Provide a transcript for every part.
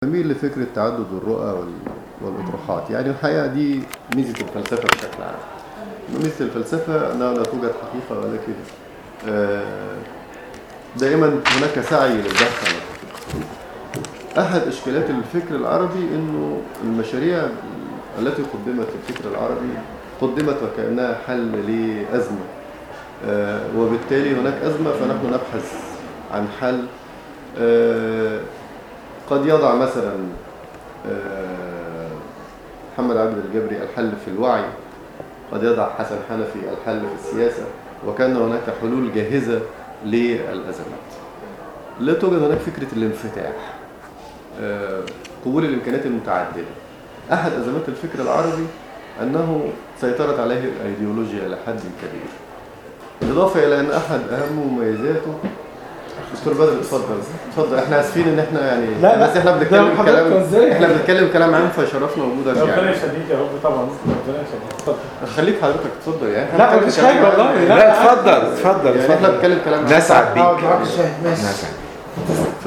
بميل لفكرة تعدد الرؤى وال- والأطروحات يعني الحقيقة دي ميزة الفلسفة بشكل عام ميزة الفلسفة أنها لا توجد حقيقة ولكن آه، دائما هناك سعي للبحث عن الحقيقة أحد إشكالات الفكر العربي أنه المشاريع التي قدمت في الفكر العربي قدمت وكأنها حل لأزمة آه، وبالتالي هناك أزمة فنحن نبحث عن حل آه، قد يضع مثلا آه، محمد عبد الجبري الحل في الوعي قد يضع حسن حنفي الحل في السياسة وكان هناك حلول جاهزة للأزمات لا توجد هناك فكرة الانفتاح آه، قبول الإمكانيات المتعددة أحد أزمات الفكر العربي أنه سيطرت عليه الأيديولوجيا إلى حد كبير بالإضافة إلى أن أحد أهم مميزاته دكتور بدر اتفضل اتفضل احنا اسفين ان احنا يعني لا، لا. بس احنا ده بنتكلم حضرتك كلام ازاي؟ احنا بنتكلم كلام عام فشرفنا وجودك ربنا يعني يخليك يا رب طبعا ربنا يخليك اتفضل خليك حضرتك اتفضل يعني احنا لا بنتكلم مفيش كلام حاجه عام. والله لا لا اتفضل اتفضل يعني احنا اتفضل بنتكلم كلام عام نسعد اقعد بيك معاك شويه ماشي نسعد ف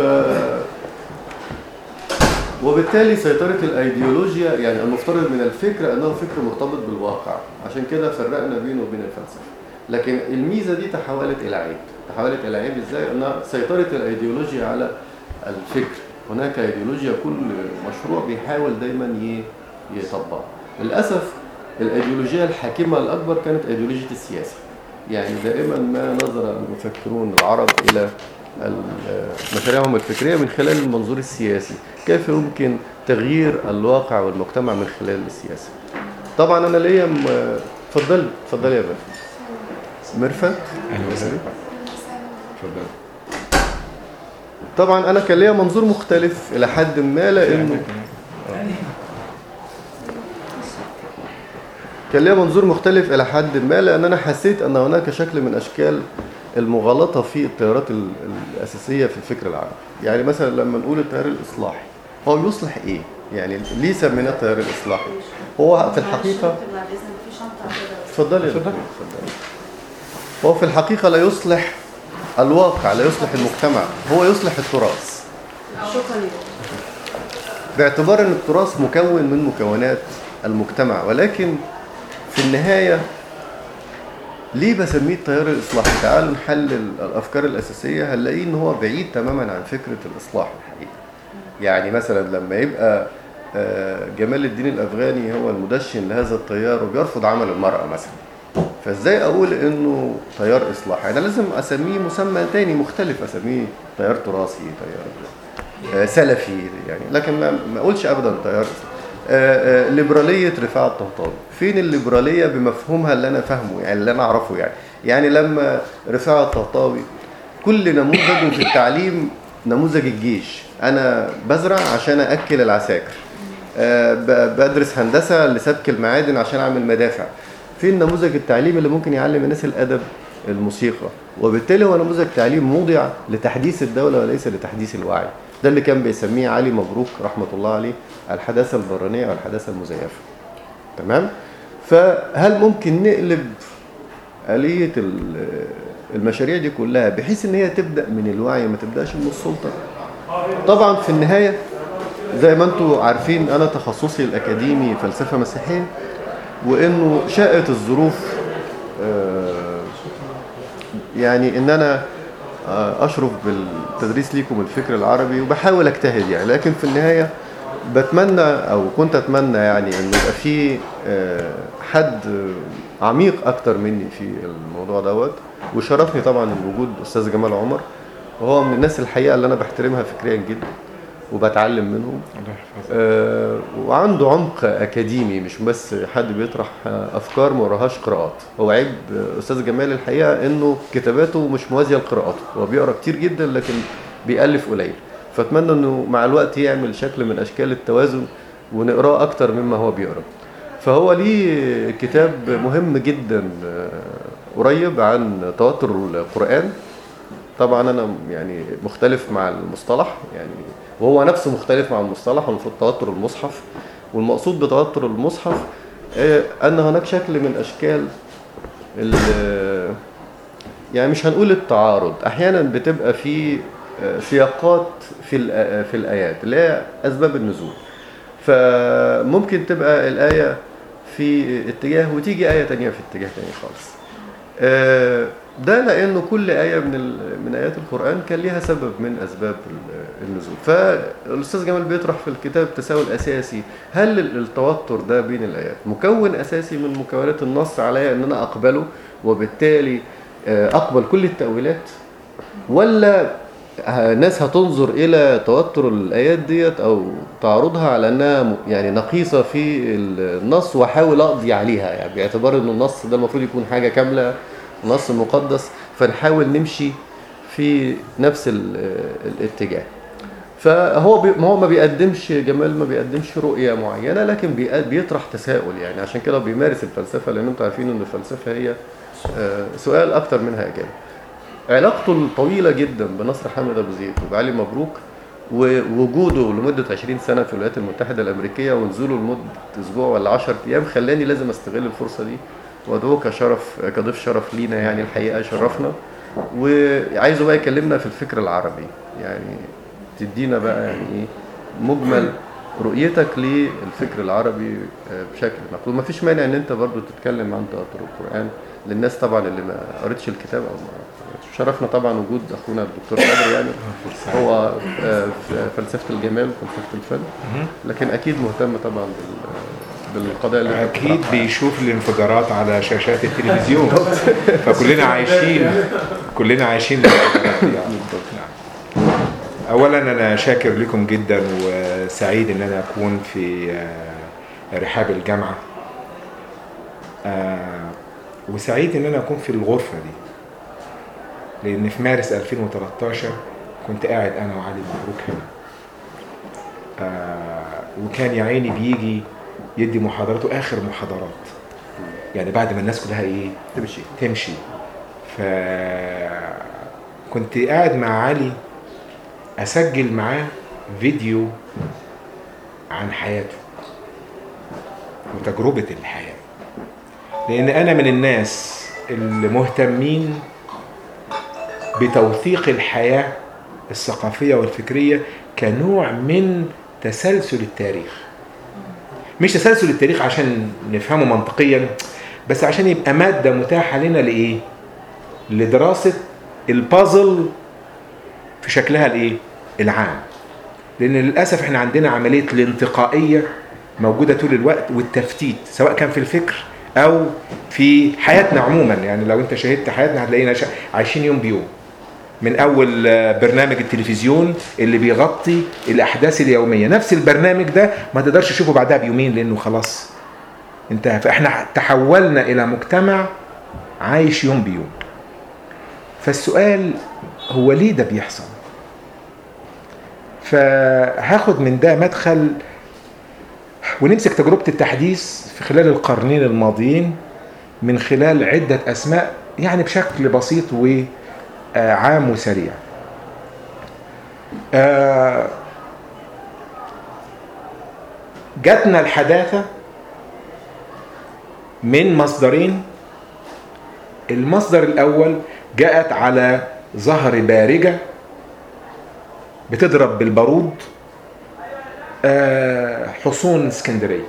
وبالتالي سيطرة الأيديولوجيا يعني المفترض من الفكر أنه فكر مرتبط بالواقع عشان كده فرقنا بينه وبين الفلسفة لكن الميزة دي تحولت إلى عيب تحولت إلى عيب إزاي؟ أنها سيطرة الأيديولوجيا على الفكر هناك أيديولوجيا كل مشروع بيحاول دايما ي- يطبقها للأسف الأيديولوجيا الحاكمة الأكبر كانت أيديولوجيا السياسة يعني دائما ما نظر المفكرون العرب إلى ال- مشاريعهم الفكرية من خلال المنظور السياسي كيف يمكن تغيير الواقع والمجتمع من خلال السياسة طبعا أنا ليا م- اتفضل اتفضل يا باشا مرفت اهلا وسهلا اتفضل طبعا أنا كان ليا منظور مختلف إلى حد ما لأنه كان ليا منظور مختلف إلى حد ما لأن أنا حسيت أن هناك شكل من أشكال المغالطة في التيارات ال- الأساسية في الفكر العربي يعني مثلا لما نقول التيار الإصلاحي هو يصلح إيه؟ يعني ليه سميناه التيار الإصلاحي؟ هو في الحقيقة اتفضلي يا دكتور، اتفضلي هو في الحقيقة لا يصلح الواقع لا يصلح المجتمع هو يصلح التراث شكرا باعتبار ان التراث مكون من مكونات المجتمع ولكن في النهاية ليه بسميه التيار الإصلاحي؟ تعالوا نحلل الأفكار الأساسية هنلاقيه إن هو بعيد تماما عن فكرة الإصلاح الحقيقي. يعني مثلا لما يبقى آه، جمال الدين الأفغاني هو المدشن لهذا التيار وبيرفض عمل المرأة مثلا. فازاي اقول انه تيار اصلاحي انا لازم اسميه مسمى تاني مختلف اسميه تيار تراثي تيار آه، سلفي يعني لكن ما ما اقولش ابدا تيار إصلاحي. آه، آه، ليبراليه رفاعه الطهطاوي فين الليبراليه بمفهومها اللي انا فاهمه يعني اللي انا اعرفه يعني يعني لما رفاعه الطهطاوي كل نموذجه في التعليم نموذج الجيش انا بزرع عشان اكل العساكر آه، ب- بدرس هندسه لسبك المعادن عشان اعمل مدافع في النموذج التعليمي اللي ممكن يعلم الناس الادب الموسيقى وبالتالي هو نموذج تعليم موضع لتحديث الدوله وليس لتحديث الوعي ده اللي كان بيسميه علي مبروك رحمه الله عليه الحداثه البرانيه والحداثه المزيفه تمام فهل ممكن نقلب آلية ال- المشاريع دي كلها بحيث ان هي تبدا من الوعي ما تبداش من السلطه طبعا في النهايه زي ما انتم عارفين انا تخصصي الاكاديمي فلسفه مسيحيه وانه شاءت الظروف آه، يعني ان انا آه، اشرف بالتدريس ليكم الفكر العربي وبحاول اجتهد يعني لكن في النهايه بتمنى او كنت اتمنى يعني ان يبقى في آه، حد عميق اكتر مني في الموضوع دوت وشرفني طبعا وجود استاذ جمال عمر وهو من الناس الحقيقه اللي انا بحترمها فكريا جدا وبتعلم منهم الله يحفظك آه، وعنده عمق اكاديمي مش بس حد بيطرح آه، افكار ما وراهاش قراءات هو عيب آه، استاذ جمال الحقيقه انه كتاباته مش موازيه لقراءاته هو بيقرا كتير جدا لكن بيالف قليل فاتمنى انه مع الوقت يعمل شكل من اشكال التوازن ونقراه اكتر مما هو بيقرا فهو ليه كتاب مهم جدا آه، قريب عن توتر القران طبعا انا يعني مختلف مع المصطلح يعني وهو نفسه مختلف مع المصطلح المفروض توتر المصحف والمقصود بتوتر المصحف آه، ان هناك شكل من اشكال ال- يعني مش هنقول التعارض احيانا بتبقى في آه، سياقات في الآ- في الآيات اللي هي أسباب النزول فممكن تبقى الآية في اتجاه وتيجي آية تانية في اتجاه تاني خالص آه، ده لأنه كل آية من ال- من آيات القرآن كان ليها سبب من أسباب ال- النزول فالأستاذ جمال بيطرح في الكتاب تساؤل أساسي هل ال- التوتر ده بين الآيات مكون أساسي من مكونات النص عليا أن أنا أقبله وبالتالي آه، أقبل كل التأويلات ولا ه- ناس هتنظر الى توتر الايات ديت او تعرضها على انها م- يعني نقيصه في النص واحاول اقضي عليها يعني باعتبار ان النص ده المفروض يكون حاجه كامله نص مقدس فنحاول نمشي في نفس ال- الاتجاه فهو بي ما هو ما بيقدمش جمال ما بيقدمش رؤيه معينه لكن بيق- بيطرح تساؤل يعني عشان كده بيمارس الفلسفه لان انتم عارفين ان الفلسفه هي آه، سؤال اكتر منها اجابه علاقته الطويلة جدا بنصر حامد أبو زيد وبعلي مبروك ووجوده لمدة 20 سنة في الولايات المتحدة الأمريكية ونزوله لمدة أسبوع ولا 10 أيام خلاني لازم أستغل الفرصة دي وأدعوه كشرف كضيف شرف لينا يعني الحقيقة شرفنا وعايزه بقى يكلمنا في الفكر العربي يعني تدينا بقى يعني إيه مجمل رؤيتك للفكر العربي آه، بشكل مقلوب ما فيش مانع ان انت برضو تتكلم عن تواتر القرآن للناس طبعا اللي ما قريتش الكتاب او ما شرفنا طبعا وجود اخونا الدكتور بدر يعني هو آه، في فلسفه الجمال وفلسفه الفن لكن اكيد مهتم طبعا بال- بالقضايا اللي إحنا اكيد بنطرحها. بيشوف الانفجارات على شاشات التلفزيون فكلنا عايشين كلنا عايشين الانفجارات دي. نعم. اولا انا شاكر لكم جدا وسعيد ان انا اكون في آه، رحاب الجامعه آه، وسعيد ان انا اكون في الغرفه دي لان في مارس 2013 كنت قاعد انا وعلي مبروك هنا آه، وكان يا عيني بيجي يدي محاضراته اخر محاضرات يعني بعد ما الناس كلها ايه تمشي تمشي ف كنت قاعد مع علي اسجل معاه فيديو عن حياته وتجربة الحياة لان انا من الناس اللي مهتمين بتوثيق الحياة الثقافية والفكرية كنوع من تسلسل التاريخ مش تسلسل التاريخ عشان نفهمه منطقيا بس عشان يبقى مادة متاحة لنا لإيه؟ لدراسة البازل في شكلها الإيه؟ العام لأن للأسف إحنا عندنا عملية الانتقائية موجودة طول الوقت والتفتيت سواء كان في الفكر أو في حياتنا عموما يعني لو أنت شاهدت حياتنا هتلاقينا شا- عايشين يوم بيوم من اول آه، برنامج التلفزيون اللي بيغطي الاحداث اليوميه نفس البرنامج ده ما تقدرش تشوفه بعدها بيومين لانه خلاص انتهى فاحنا تحولنا الى مجتمع عايش يوم بيوم فالسؤال هو ليه ده بيحصل فهاخد من ده مدخل ونمسك تجربة التحديث في خلال القرنين الماضيين من خلال عدة أسماء يعني بشكل بسيط وعام وسريع آه، جاتنا الحداثة من مصدرين المصدر الأول جاءت على ظهر بارجة بتضرب بالبارود آه، حصون اسكندرية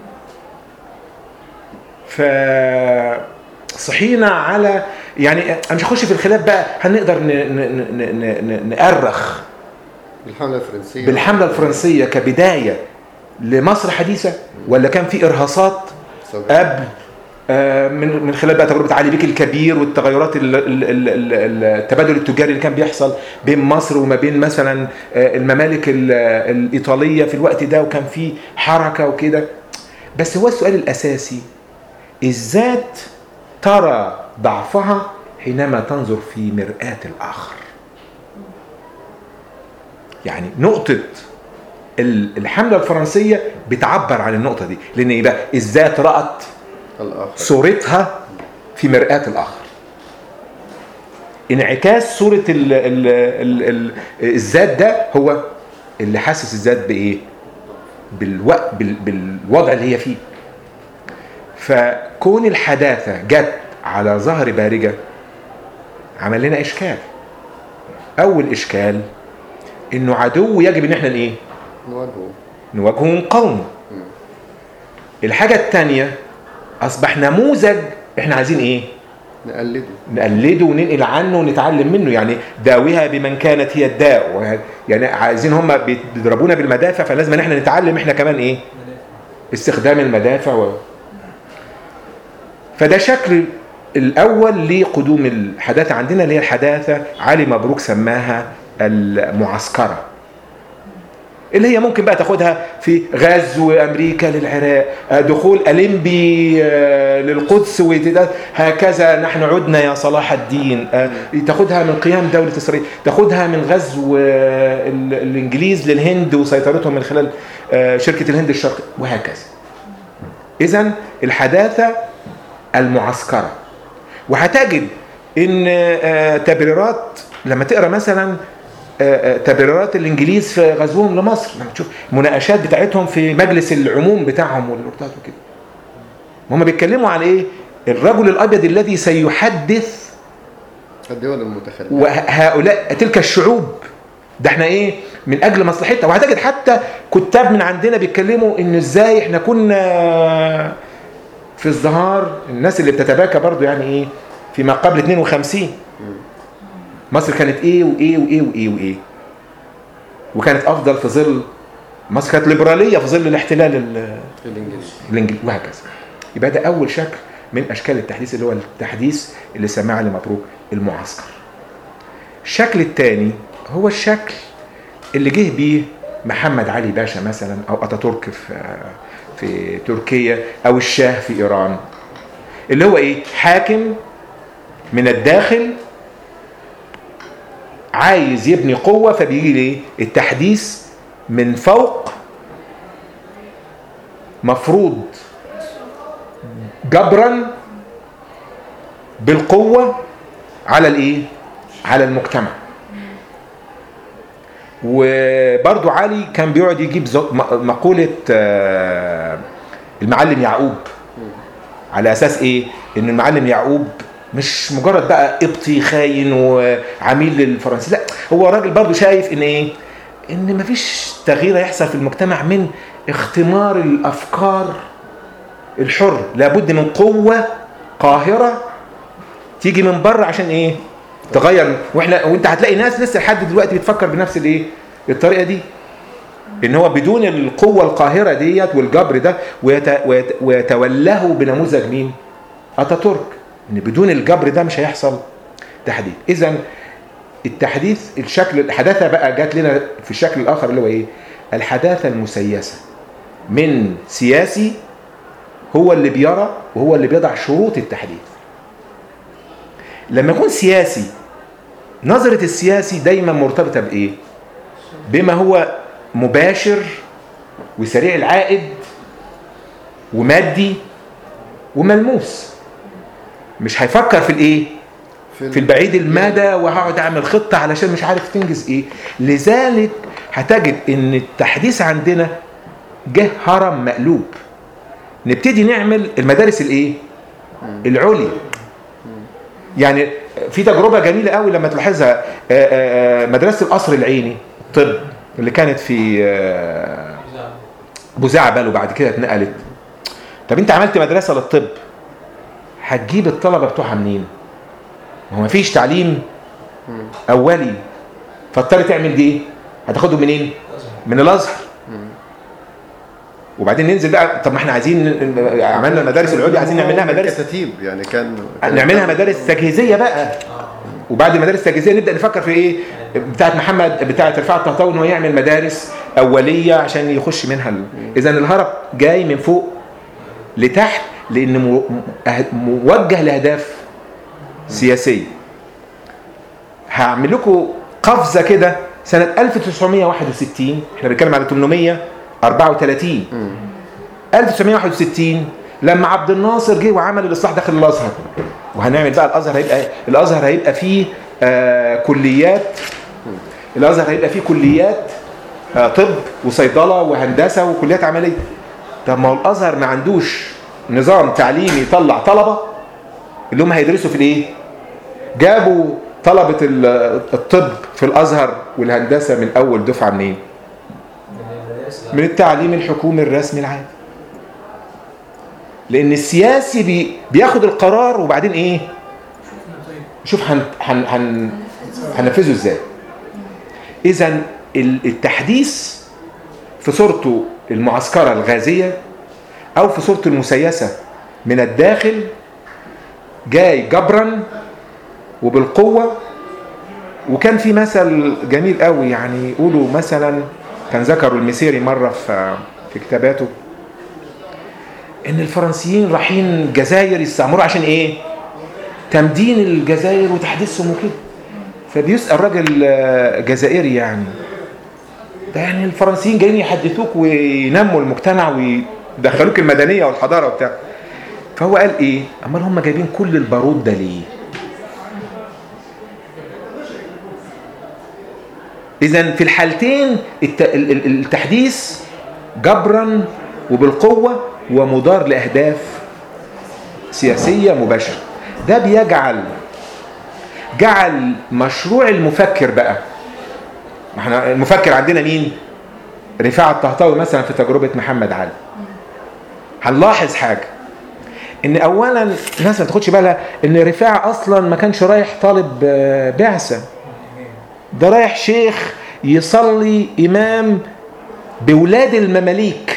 فصحينا على يعني انا مش هخش في الخلاف بقى هل نقدر ن- ن- ن- ن- ن- نأرخ بالحمله الفرنسيه بالحملة الفرنسية كبداية لمصر حديثة ولا كان في إرهاصات قبل آه، من من خلال بقى تجربه علي بيك الكبير والتغيرات ال- ال- ال- ال- التبادل التجاري اللي كان بيحصل بين مصر وما بين مثلا آه، الممالك ال- الايطاليه في الوقت ده وكان في حركه وكده بس هو السؤال الاساسي الذات ترى ضعفها حينما تنظر في مرآة الآخر يعني نقطة ال- الحملة الفرنسية بتعبر عن النقطة دي لأن إيه بقى الذات رأت الاخر صورتها في مرآة الآخر انعكاس صورة ال ال ال ال الذات ده هو اللي حاسس الذات بإيه؟ بالوقت بال بالوضع اللي هي فيه فكون الحداثة جت على ظهر بارجة عمل لنا إشكال اول اشكال انه عدو يجب ان احنا ايه نواجهه نواجهه ونقاومه الحاجه الثانيه اصبح نموذج احنا عايزين ايه نقلده نقلده وننقل عنه ونتعلم منه يعني داويها بمن كانت هي الداء وه- يعني عايزين هم بيضربونا بالمدافع فلازم ان احنا نتعلم احنا كمان ايه استخدام المدافع و... فده شكل الاول لقدوم الحداثه عندنا اللي هي الحداثه علي مبروك سماها المعسكره اللي هي ممكن بقى تاخدها في غزو امريكا للعراق آه، دخول اولمبي آه، للقدس وتدا- هكذا نحن عدنا يا صلاح الدين آه، تاخدها من قيام دوله اسرائيل تاخدها من غزو آه، ال- الانجليز للهند وسيطرتهم من خلال آه، شركه الهند الشرقيه وهكذا اذا الحداثه المعسكره وهتجد ان آه، تبريرات لما تقرا مثلا آه، آه، تبريرات الانجليز في غزوهم لمصر لما تشوف المناقشات بتاعتهم في مجلس العموم بتاعهم واللوردات وكده هم بيتكلموا عن ايه الرجل الابيض الذي سيحدث الدول المتخلفه وهؤلاء تلك الشعوب ده احنا ايه من اجل مصلحتنا وهتجد حتى كتاب من عندنا بيتكلموا ان ازاي احنا كنا في ازدهار الناس اللي بتتباكى برضو يعني ايه فيما قبل 52 مصر كانت ايه وايه وايه وايه وايه وكانت افضل في ظل مصر كانت ليبراليه في ظل الاحتلال ال- الانجليزي الانجليزي وهكذا يبقى ده اول شكل من اشكال التحديث اللي هو التحديث اللي سماه علي مبروك المعسكر الشكل الثاني هو الشكل اللي جه بيه محمد علي باشا مثلا او اتاتورك في في تركيا او الشاه في ايران اللي هو ايه حاكم من الداخل عايز يبني قوه فبيجي ليه التحديث من فوق مفروض جبرا بالقوه على الايه على المجتمع وبرضو علي كان بيقعد يجيب زو- م- مقولة آه، المعلم يعقوب على أساس إيه؟ إن المعلم يعقوب مش مجرد بقى قبطي خاين وعميل للفرنسي لا هو راجل برضو شايف إن إيه؟ إن مفيش تغيير هيحصل في المجتمع من اختمار الأفكار الحر لابد من قوة قاهرة تيجي من بره عشان ايه تغير واحنا وانت هتلاقي ناس لسه لحد دلوقتي بتفكر بنفس الايه الطريقه دي ان هو بدون القوه القاهره ديت والجبر ده ويت... ويت... ويتولاه بنموذج مين اتاتورك ان بدون الجبر ده مش هيحصل تحديث اذا التحديث الشكل الحداثه بقى جات لنا في الشكل الاخر اللي هو ايه الحداثه المسيسه من سياسي هو اللي بيرى وهو اللي بيضع شروط التحديث لما يكون سياسي نظرة السياسي دايما مرتبطة بإيه؟ بما هو مباشر وسريع العائد ومادي وملموس مش هيفكر في الايه؟ في البعيد المدى وهقعد اعمل خطه علشان مش عارف تنجز ايه لذلك هتجد ان التحديث عندنا جه هرم مقلوب نبتدي نعمل المدارس الايه العليا يعني في تجربه جميله قوي لما تلاحظها آه، آه، آه، مدرسه القصر العيني طب اللي كانت في آه، بوزعبل وبعد كده اتنقلت طب انت عملت مدرسه للطب هتجيب الطلبه بتوعها منين؟ ما هو مفيش تعليم اولي فاضطر تعمل دي ايه؟ هتاخدهم منين؟ من الازهر وبعدين ننزل بقى طب ما احنا عايزين ن- عملنا المدارس العليا عايزين نعمل لها مدارس كتاتيب يعني كان نعملها مدارس تجهيزيه بقى وبعد المدارس التجهيزيه نبدا نفكر في ايه بتاعه محمد بتاعه رفاعه الطهطاوي ان هو يعمل مدارس اوليه عشان يخش منها ال... اذا الهرم جاي من فوق لتحت لان مو- أه- موجه لاهداف سياسيه هعمل لكم قفزه كده سنه 1961 احنا بنتكلم على 834 1961 لما عبد الناصر جه وعمل الاصلاح داخل الازهر وهنعمل بقى الازهر هيبقى الازهر هيبقى فيه آه كليات الازهر هيبقى فيه كليات آه طب وصيدله وهندسه وكليات عمليه طب ما هو الازهر ما عندوش نظام تعليمي يطلع طلبه اللي هم هيدرسوا في الايه؟ جابوا طلبة ال- الطب في الازهر والهندسة من اول دفعة منين من التعليم الحكومي الرسمي العادي لان السياسي بي بياخد القرار وبعدين ايه شوف هن هن هن هننفذه ازاي اذا ال- التحديث في صورته المعسكرة الغازية او في صورته المسيسة من الداخل جاي جبرا وبالقوة وكان في مثل جميل قوي يعني يقولوا مثلا كان ذكروا المسيري مرة في في كتاباته ان الفرنسيين رايحين الجزائر يستعمروا عشان ايه تمدين الجزائر وتحديثهم وكده فبيسأل راجل آه، جزائري يعني ده يعني الفرنسيين جايين يحدثوك وينموا المجتمع ويدخلوك المدنية والحضارة وبتاع فهو قال ايه امال هم جايبين كل البارود ده ليه اذا في الحالتين الت- ال- ال- التحديث جبرا وبالقوة ومضار لأهداف سياسية مباشرة ده بيجعل جعل مشروع المفكر بقى ما احنا المفكر عندنا مين رفاعة الطهطاوي مثلا في تجربة محمد علي هنلاحظ حاجة ان اولا الناس ما تاخدش بالها ان رفاعة اصلا ما كانش رايح طالب آه، بعثة ده رايح شيخ يصلي امام بولاد المماليك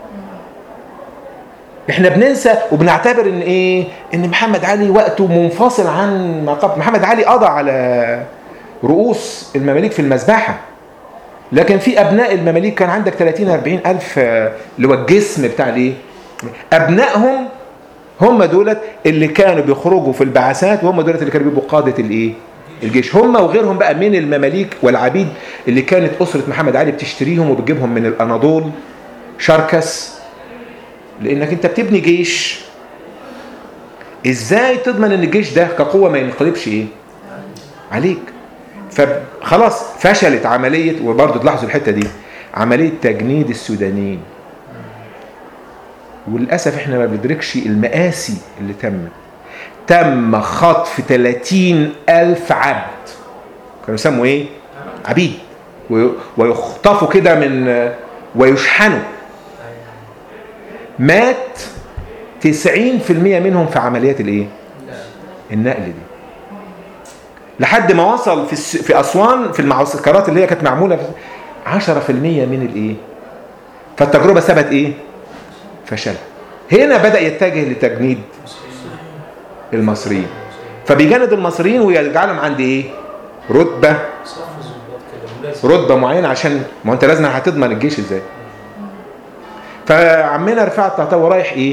احنا بننسى وبنعتبر ان ايه ان محمد علي وقته منفصل عن ما قبل محمد علي قضى على رؤوس المماليك في المذبحه لكن في ابناء المماليك كان عندك 30 40 الف آه، اللي هو الجسم بتاع الايه ابنائهم هم دولت اللي كانوا بيخرجوا في البعثات وهم دولت اللي كانوا بيبقوا قاده الايه الجيش هم وغيرهم بقى من المماليك والعبيد اللي كانت اسره محمد علي بتشتريهم وبتجيبهم من الاناضول شركس لانك انت بتبني جيش ازاي تضمن ان الجيش ده كقوه ما ينقلبش ايه عليك فخلاص فشلت عمليه وبرضه تلاحظوا الحته دي عمليه تجنيد السودانيين وللاسف احنا ما بندركش المآسي اللي تمت تم خطف 30 ألف عبد كانوا يسموا ايه عبيد وي- ويخطفوا كده من ويشحنوا مات 90% منهم في عمليات الايه النقل دي لحد ما وصل في الس- في اسوان في المعسكرات اللي هي كانت معموله في 10% من الايه فالتجربه ثبت ايه فشل هنا بدا يتجه لتجنيد المصريين فبيجند المصريين ويجعلهم عند ايه رتبه رتبه معينه عشان ما هو انت لازم هتضمن الجيش ازاي فعمنا رفاعة الطهطاوي رايح ايه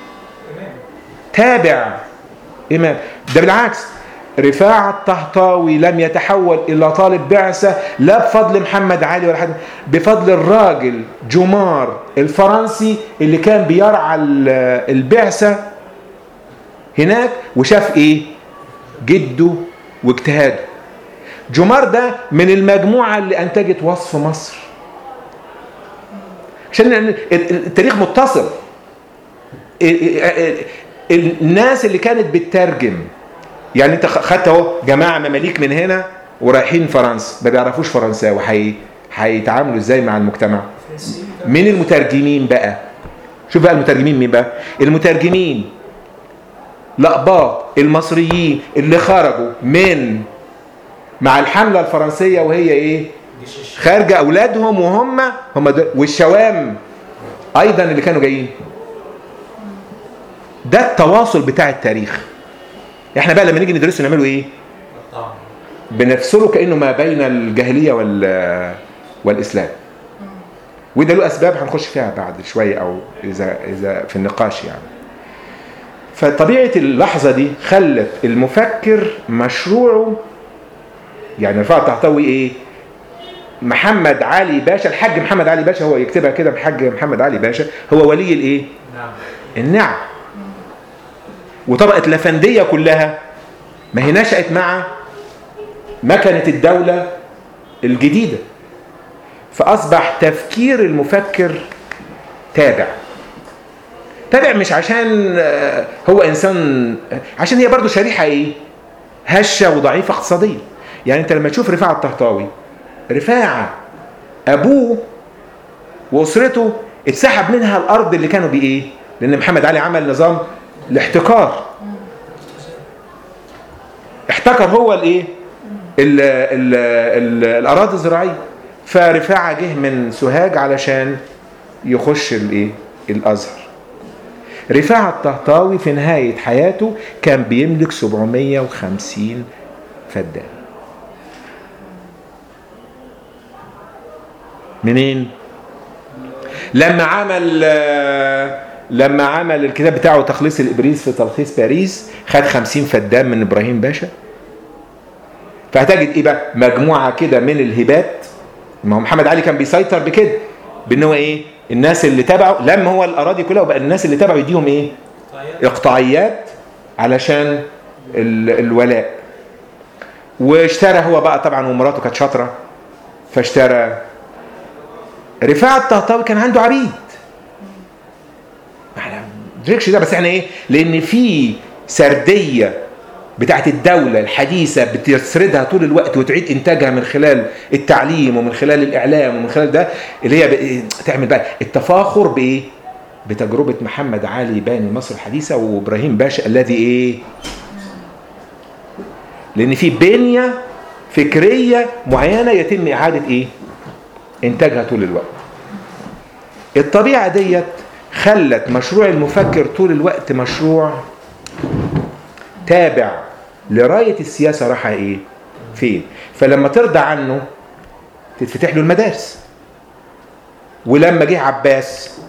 تابع امام ده بالعكس رفاعة الطهطاوي لم يتحول الى طالب بعثة لا بفضل محمد علي ولا حد بفضل الراجل جمار الفرنسي اللي كان بيرعى ال- البعثة هناك وشاف ايه جده واجتهاده جمار ده من المجموعة اللي انتجت وصف مصر عشان التاريخ متصل الناس اللي كانت بتترجم يعني انت خدت اهو جماعه مماليك من هنا ورايحين فرنسا ما بيعرفوش فرنساوي هي هيتعاملوا ازاي مع المجتمع مين المترجمين بقى شوف بقى المترجمين مين بقى المترجمين لقباط المصريين اللي خرجوا من مع الحمله الفرنسيه وهي ايه خارجه اولادهم وهم هم دول والشوام ايضا اللي كانوا جايين ده التواصل بتاع التاريخ احنا بقى لما نيجي ندرسه نعمله ايه بنفصله كانه ما بين الجاهليه وال والاسلام وده له اسباب هنخش فيها بعد شويه او اذا اذا في النقاش يعني فطبيعه اللحظه دي خلت المفكر مشروعه يعني رفاعة الطهطاوي ايه محمد علي باشا الحاج محمد علي باشا هو يكتبها كده الحاج محمد علي باشا هو ولي الايه نعم النعم وطبقة الافندية كلها ما هي نشأت مع مكنة الدولة الجديدة فأصبح تفكير المفكر تابع تابع مش عشان آه، هو إنسان عشان هي برضو شريحة إيه هشه وضعيفه اقتصاديا يعني انت لما تشوف رفاعه الطهطاوي رفاعه ابوه واسرته اتسحب منها الارض اللي كانوا بايه لان محمد علي عمل نظام الاحتكار احتكر هو الايه ال- ال- ال- الاراضي الزراعيه فرفاعه جه من سوهاج علشان يخش الايه الازهر رفاعة الطهطاوي في نهاية حياته كان بيملك 750 فدان منين؟ لما عمل آه، لما عمل الكتاب بتاعه تخليص الابريز في تلخيص باريس خد 50 فدان من ابراهيم باشا فهتجد ايه بقى مجموعه كده من الهبات ما هو محمد علي كان بيسيطر بكده بان هو ايه الناس اللي تبعه لما هو الاراضي كلها وبقى الناس اللي تبعه يديهم ايه اقطاعيات علشان ال- الولاء واشترى هو بقى طبعا ومراته كانت شاطره فاشترى رفاعة الطهطاوي كان عنده عبيد احنا ما ندركش ده بس احنا ايه لان في سرديه بتاعت الدولة الحديثة بتسردها طول الوقت وتعيد إنتاجها من خلال التعليم ومن خلال الإعلام ومن خلال ده اللي هي ب- تعمل بقى التفاخر بإيه؟ بتجربة محمد علي باني مصر الحديثة وإبراهيم باشا الذي إيه؟ لأن في بنية فكرية معينة يتم إعادة إيه؟ إنتاجها طول الوقت. الطبيعة ديت خلت مشروع المفكر طول الوقت مشروع تابع لراية السياسة رايحة ايه؟ فين؟ فلما ترضى عنه تتفتح له المدارس. ولما جه عباس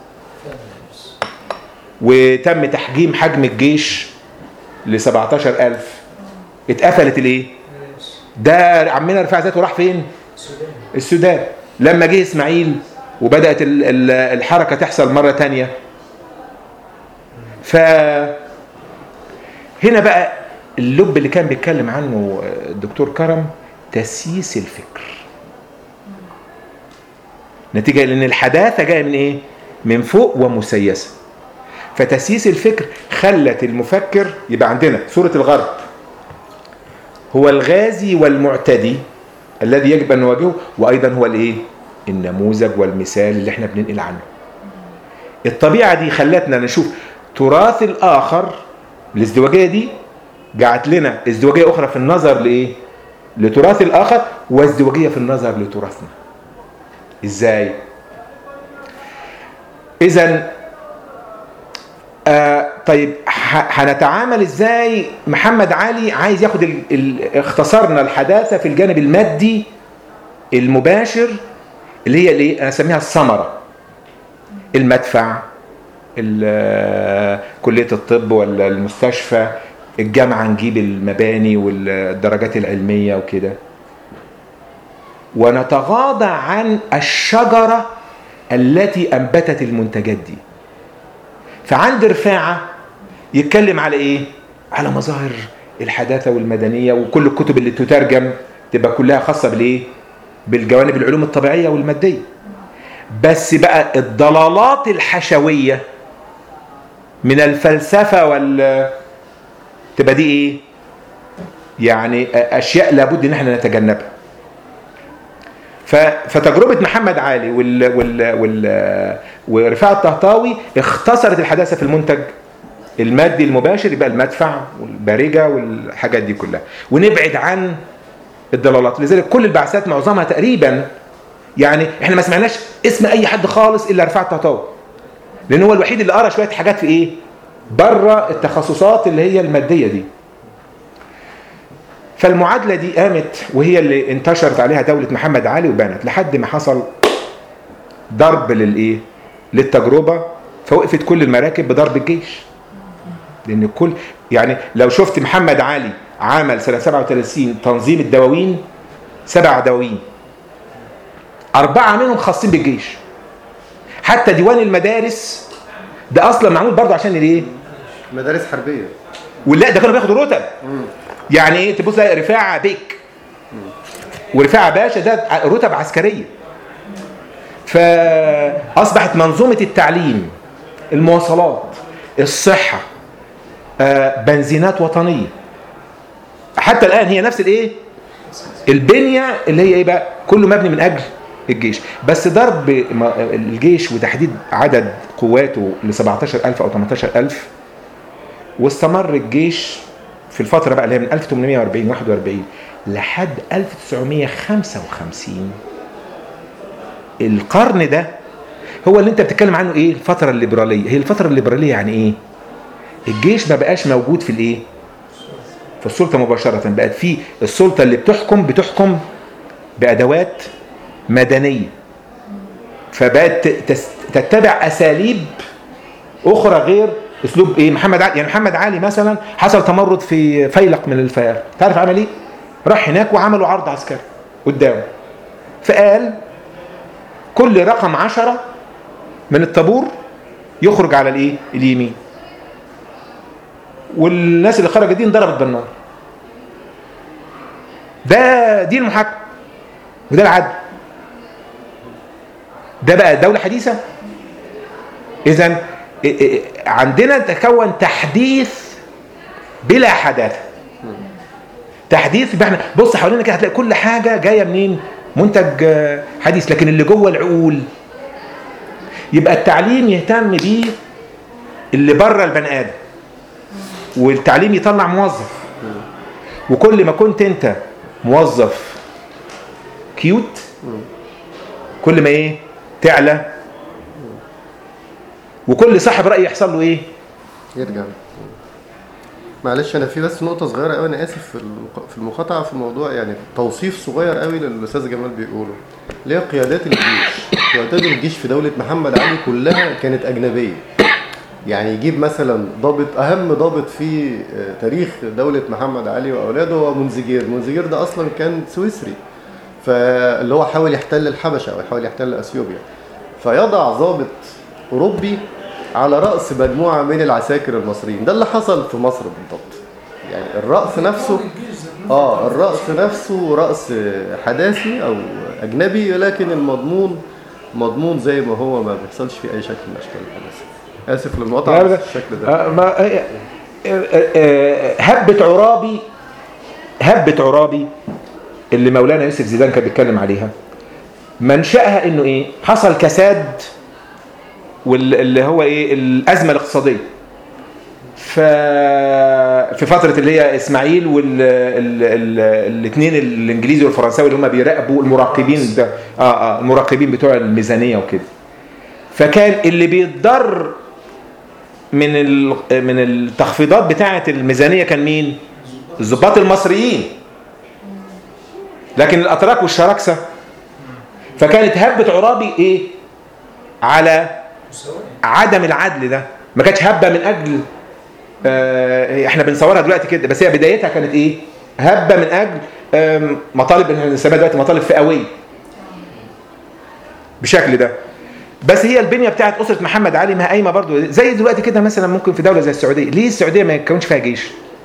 وتم تحجيم حجم الجيش ل 17000 اتقفلت الايه؟ ده عمنا رفاع ذاته راح فين؟ السودان لما جه اسماعيل وبدات ال- ال- الحركه تحصل مره تانية ف هنا بقى اللب اللي كان بيتكلم عنه الدكتور كرم تسييس الفكر نتيجة لأن الحداثة جاية من إيه؟ من فوق ومسيسة فتسييس الفكر خلت المفكر يبقى عندنا صورة الغرب هو الغازي والمعتدي الذي يجب أن نواجهه وأيضا هو الإيه؟ النموذج والمثال اللي احنا بننقل عنه الطبيعة دي خلتنا نشوف تراث الآخر الازدواجية دي جعت لنا ازدواجية أخرى في النظر لإيه؟ لتراث الآخر وازدواجية في النظر لتراثنا إزاي؟ إذا آه طيب ح- هنتعامل ازاي محمد علي عايز ياخد ال... ال... اختصرنا الحداثه في الجانب المادي المباشر اللي هي الايه انا اسميها الثمره المدفع ال- كليه الطب ولا المستشفى الجامعه نجيب المباني والدرجات العلميه وكده ونتغاضى عن الشجره التي انبتت المنتجات دي فعند رفاعة يتكلم على ايه على مظاهر الحداثة والمدنية وكل الكتب اللي تترجم تبقى كلها خاصة بالايه بالجوانب العلوم الطبيعية والمادية بس بقى الضلالات الحشوية من الفلسفة وال تبقى دي ايه يعني اشياء لابد ان احنا نتجنبها ف- فتجربة محمد علي وال وال وال ورفاعة الطهطاوي اختصرت الحداثة في المنتج المادي المباشر يبقى المدفع والبارجة والحاجات دي كلها ونبعد عن الضلالات لذلك كل البعثات معظمها تقريبا يعني احنا ما سمعناش اسم اي حد خالص الا رفاعة الطهطاوي لان هو الوحيد اللي قرا شويه حاجات في ايه بره التخصصات اللي هي الماديه دي فالمعادله دي قامت وهي اللي انتشرت عليها دوله محمد علي وبانت لحد ما حصل ضرب للايه للتجربه فوقفت كل المراكب بضرب الجيش لان كل يعني لو شفت محمد علي عمل سنه 37 تنظيم الدواوين سبع دواوين اربعه منهم خاصين بالجيش حتى ديوان المدارس ده اصلا معمول برضه عشان الايه مدارس حربيه ولا ده كانوا بياخدوا رتب يعني ايه تبص تلاقي رفاعه بيك ورفاعه باشا ده رتب عسكريه فاصبحت منظومه التعليم المواصلات الصحه آه، بنزينات وطنيه حتى الان هي نفس الايه البنيه اللي هي ايه بقى كله مبني من اجل الجيش بس ضرب م- الجيش وتحديد عدد قواته ل 17000 او 18000 واستمر الجيش في الفتره بقى اللي هي من 1840 41 لحد 1955 القرن ده هو اللي انت بتتكلم عنه ايه الفتره الليبراليه هي الفتره الليبراليه يعني ايه الجيش ما بقاش موجود في الايه في السلطه مباشره بقت في السلطه اللي بتحكم بتحكم بادوات مدنيه فبقت تس- تتبع اساليب اخرى غير اسلوب ايه محمد علي يعني محمد علي مثلا حصل تمرد في فيلق من الفيار تعرف عمل ايه راح هناك وعملوا عرض عسكري قدامه فقال كل رقم عشرة من الطابور يخرج على الايه اليمين والناس اللي خرجت دي انضربت بالنار ده دي المحاكمه وده العدل ده بقى دولة حديثة إذا عندنا تكون تحديث بلا حداثة تحديث يبقى احنا بص حوالينا كده هتلاقي كل حاجة جاية منين؟ منتج آه، حديث لكن اللي جوه العقول يبقى التعليم يهتم بيه اللي بره البني ادم والتعليم يطلع موظف وكل ما كنت انت موظف كيوت كل ما ايه تعلى وكل صاحب راي يحصل له ايه يرجع معلش انا في بس نقطه صغيره قوي انا اسف في المق- في المقاطعه في الموضوع يعني توصيف صغير قوي للاستاذ جمال بيقوله اللي هي قيادات الجيش قيادات الجيش في دوله محمد علي كلها كانت اجنبيه يعني يجيب مثلا ضابط اهم ضابط في آه، تاريخ دوله محمد علي واولاده هو منزجير منزجير ده اصلا كان سويسري فاللي هو حاول يحتل الحبشه او يحاول يحتل اثيوبيا فيضع ضابط اوروبي على راس مجموعه من العساكر المصريين ده اللي حصل في مصر بالضبط يعني الراس نفسه اه الراس نفسه راس حداثي او اجنبي لكن المضمون مضمون زي ما هو ما بيحصلش في اي شكل من اشكال الحداثه اسف للمقاطعه لا، بس لا. الشكل ده آه، ما آه، آه، آه، هبة عرابي هبة عرابي اللي مولانا يوسف زيدان كان بيتكلم عليها منشأها انه ايه حصل كساد واللي هو ايه الازمه الاقتصاديه ف في فتره اللي هي اسماعيل والاثنين الانجليزي والفرنساوي اللي هم بيراقبوا المراقبين ده اه اه المراقبين بتوع الميزانيه وكده فكان اللي بيتضر من ال- من التخفيضات بتاعه الميزانيه كان مين الضباط المصريين لكن الاتراك والشراكسه فكانت هبه عرابي ايه على عدم العدل ده ما كانتش هبه من اجل آه احنا بنصورها دلوقتي كده بس هي بدايتها كانت ايه هبه من اجل آم، مطالب احنا بنسميها دلوقتي مطالب فئويه بشكل ده بس هي البنيه بتاعت اسره محمد علي ما هي قايمه برضو زي دلوقتي كده مثلا ممكن في دوله زي السعوديه ليه السعوديه ما يكونش فيها جيش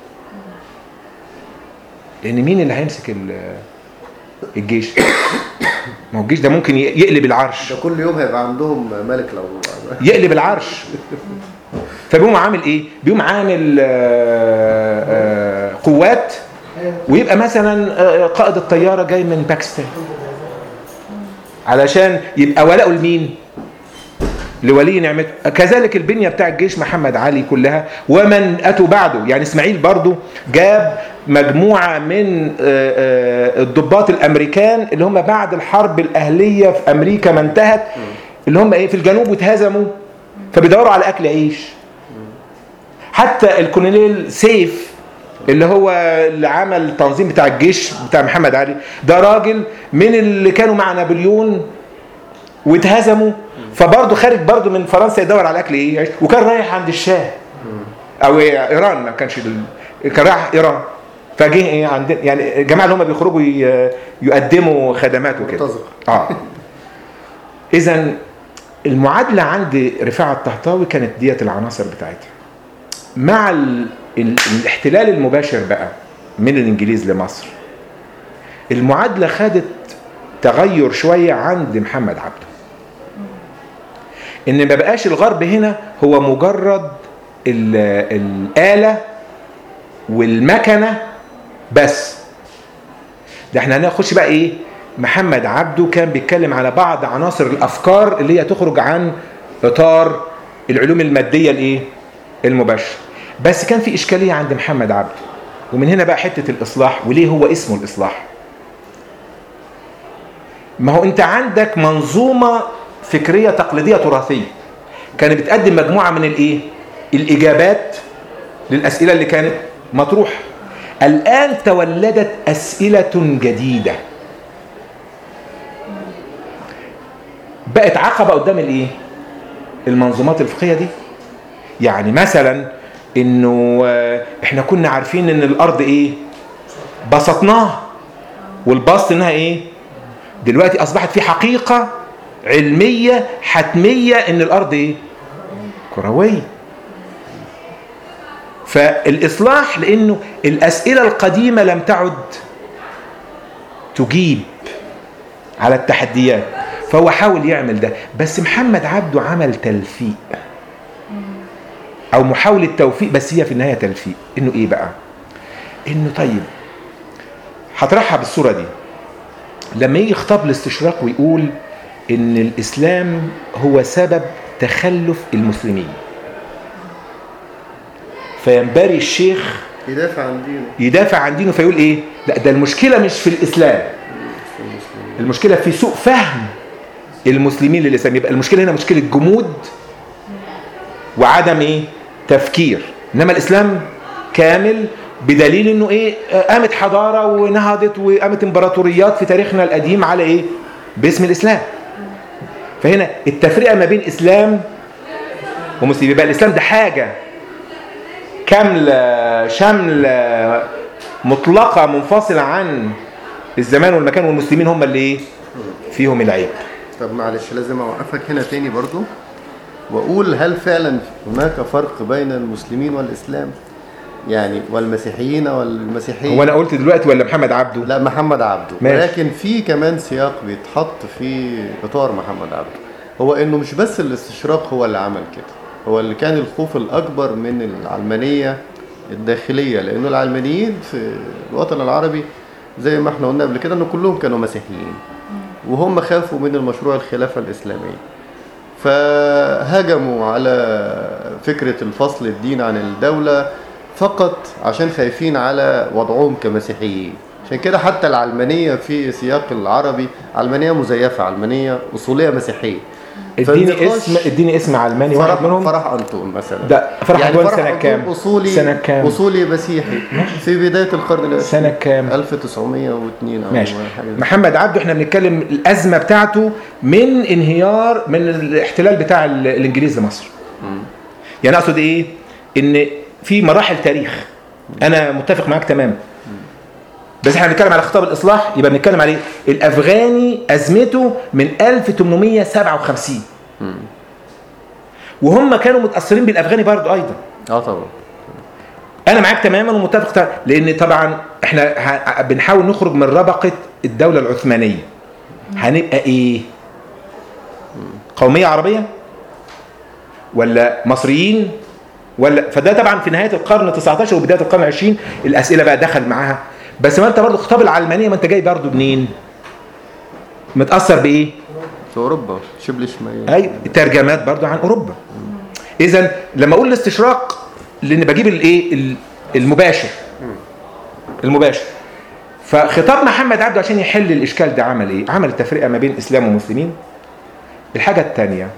لان مين اللي هيمسك ال- الجيش ما هو الجيش ده ممكن يقلب العرش ده كل يوم هيبقى عندهم ملك لو يقلب العرش فبيقوم عامل ايه بيقوم عامل آه، آه، قوات ويبقى مثلا آه، قائد الطياره جاي من باكستان علشان يبقى ولاؤه لمين لولي نعمته كذلك البنية بتاع الجيش محمد علي كلها ومن أتوا بعده يعني إسماعيل برضو جاب مجموعة من آه، آه، الضباط الأمريكان اللي هم بعد الحرب الأهلية في أمريكا ما انتهت اللي هم إيه في الجنوب واتهزموا فبيدوروا على أكل عيش حتى الكولونيل سيف اللي هو اللي عمل التنظيم بتاع الجيش بتاع محمد علي ده راجل من اللي كانوا مع نابليون واتهزموا فبرضه خارج برضه من فرنسا يدور على اكل ايه عيش. وكان رايح عند الشاه او إيه ايران ما كانش دل... كان رايح ايران فجه ايه عندنا يعني الجماعه اللي هم بيخرجوا ي... يقدموا خدمات وكده مرتزق. اه اذا المعادله عند رفاعه الطهطاوي كانت ديت العناصر بتاعتها مع ال... ال... الاحتلال المباشر بقى من الانجليز لمصر المعادله خدت تغير شويه عند محمد عبده ان ما بقاش الغرب هنا هو مجرد ال- الاله والمكنه بس ده احنا هنخش بقى ايه محمد عبده كان بيتكلم على بعض عناصر الافكار اللي هي تخرج عن اطار العلوم الماديه الايه المباشره بس كان في اشكاليه عند محمد عبده ومن هنا بقى حته الاصلاح وليه هو اسمه الاصلاح ما هو انت عندك منظومه فكريه تقليديه تراثيه كانت بتقدم مجموعه من الايه الاجابات للاسئله اللي كانت مطروحه الان تولدت اسئله جديده بقت عقبه قدام الايه المنظومات الفقهيه دي يعني مثلا انه آه، احنا كنا عارفين ان الارض ايه بسطناها والبسط انها ايه دلوقتي اصبحت في حقيقه علميه حتميه ان الارض ايه كرويه فالاصلاح لانه الاسئله القديمه لم تعد تجيب على التحديات فهو حاول يعمل ده بس محمد عبده عمل تلفيق او محاوله توفيق بس هي في النهايه تلفيق انه ايه بقى انه طيب هطرحها بالصوره دي لما يجي خطاب الاستشراق ويقول ان الاسلام هو سبب تخلف المسلمين فينبري الشيخ يدافع عن دينه يدافع عن دينه فيقول ايه لا ده المشكله مش في الاسلام المشكله في سوء فهم المسلمين للاسلام يبقى المشكله هنا مشكله جمود وعدم ايه تفكير انما الاسلام كامل بدليل انه ايه آه، قامت حضاره ونهضت وقامت امبراطوريات في تاريخنا القديم على ايه باسم الاسلام فهنا التفرقه ما بين اسلام ومسلم يبقى الاسلام ده حاجه كامله شامله مطلقه منفصله عن الزمان والمكان والمسلمين هم اللي ايه فيهم العيب طب معلش لازم اوقفك هنا تاني برضو واقول هل فعلا هناك فرق بين المسلمين والاسلام يعني والمسيحيين والمسيحيين هو انا قلت دلوقتي ولا محمد عبده لا محمد عبده ماشي. ولكن في كمان سياق بيتحط في اطار محمد عبده هو انه مش بس الاستشراق هو اللي عمل كده هو اللي كان الخوف الاكبر من العلمانيه الداخليه لانه العلمانيين في الوطن العربي زي ما احنا قلنا قبل كده ان كلهم كانوا مسيحيين وهم خافوا من المشروع الخلافه الاسلاميه فهجموا على فكره الفصل الدين عن الدوله فقط عشان خايفين على وضعهم كمسيحيين عشان كده حتى العلمانيه في سياق العربي علمانيه مزيفه علمانيه اصوليه مسيحيه اديني فالنقاش- اسم اديني اسم علماني واحد فرح منهم فرح انطون مثلا ده فرح يعني أنطون فرح سنة أنطون كام؟ اصولي سنة كام؟ اصولي مسيحي في بدايه القرن العشرين سنة كام؟ 1902 او ماشي حاجه زي محمد عبده احنا بنتكلم الازمه بتاعته من انهيار من الاحتلال بتاع ال- الانجليز لمصر يعني اقصد ايه ان في مراحل تاريخ انا متفق معاك تماما بس احنا بنتكلم على خطاب الاصلاح يبقى بنتكلم عليه الافغاني ازمته من 1857 وهم كانوا متاثرين بالافغاني برضه ايضا اه طبعا انا معاك تماما ومتفق تماما لان طبعا احنا ه- بنحاول نخرج من ربقه الدوله العثمانيه هنبقى ايه قوميه عربيه ولا مصريين ولا فده طبعا في نهايه القرن 19 وبدايه القرن 20 الاسئله بقى دخل معاها بس ما انت برضه خطاب العلمانيه ما انت جاي برضه منين متاثر بايه في اوروبا شبه شمالي اي ترجمات برضو عن اوروبا اذا لما اقول الاستشراق لان بجيب الايه ال- المباشر المباشر فخطاب محمد عبده عشان يحل الاشكال ده عمل ايه عمل التفرقه ما بين اسلام ومسلمين الحاجه الثانيه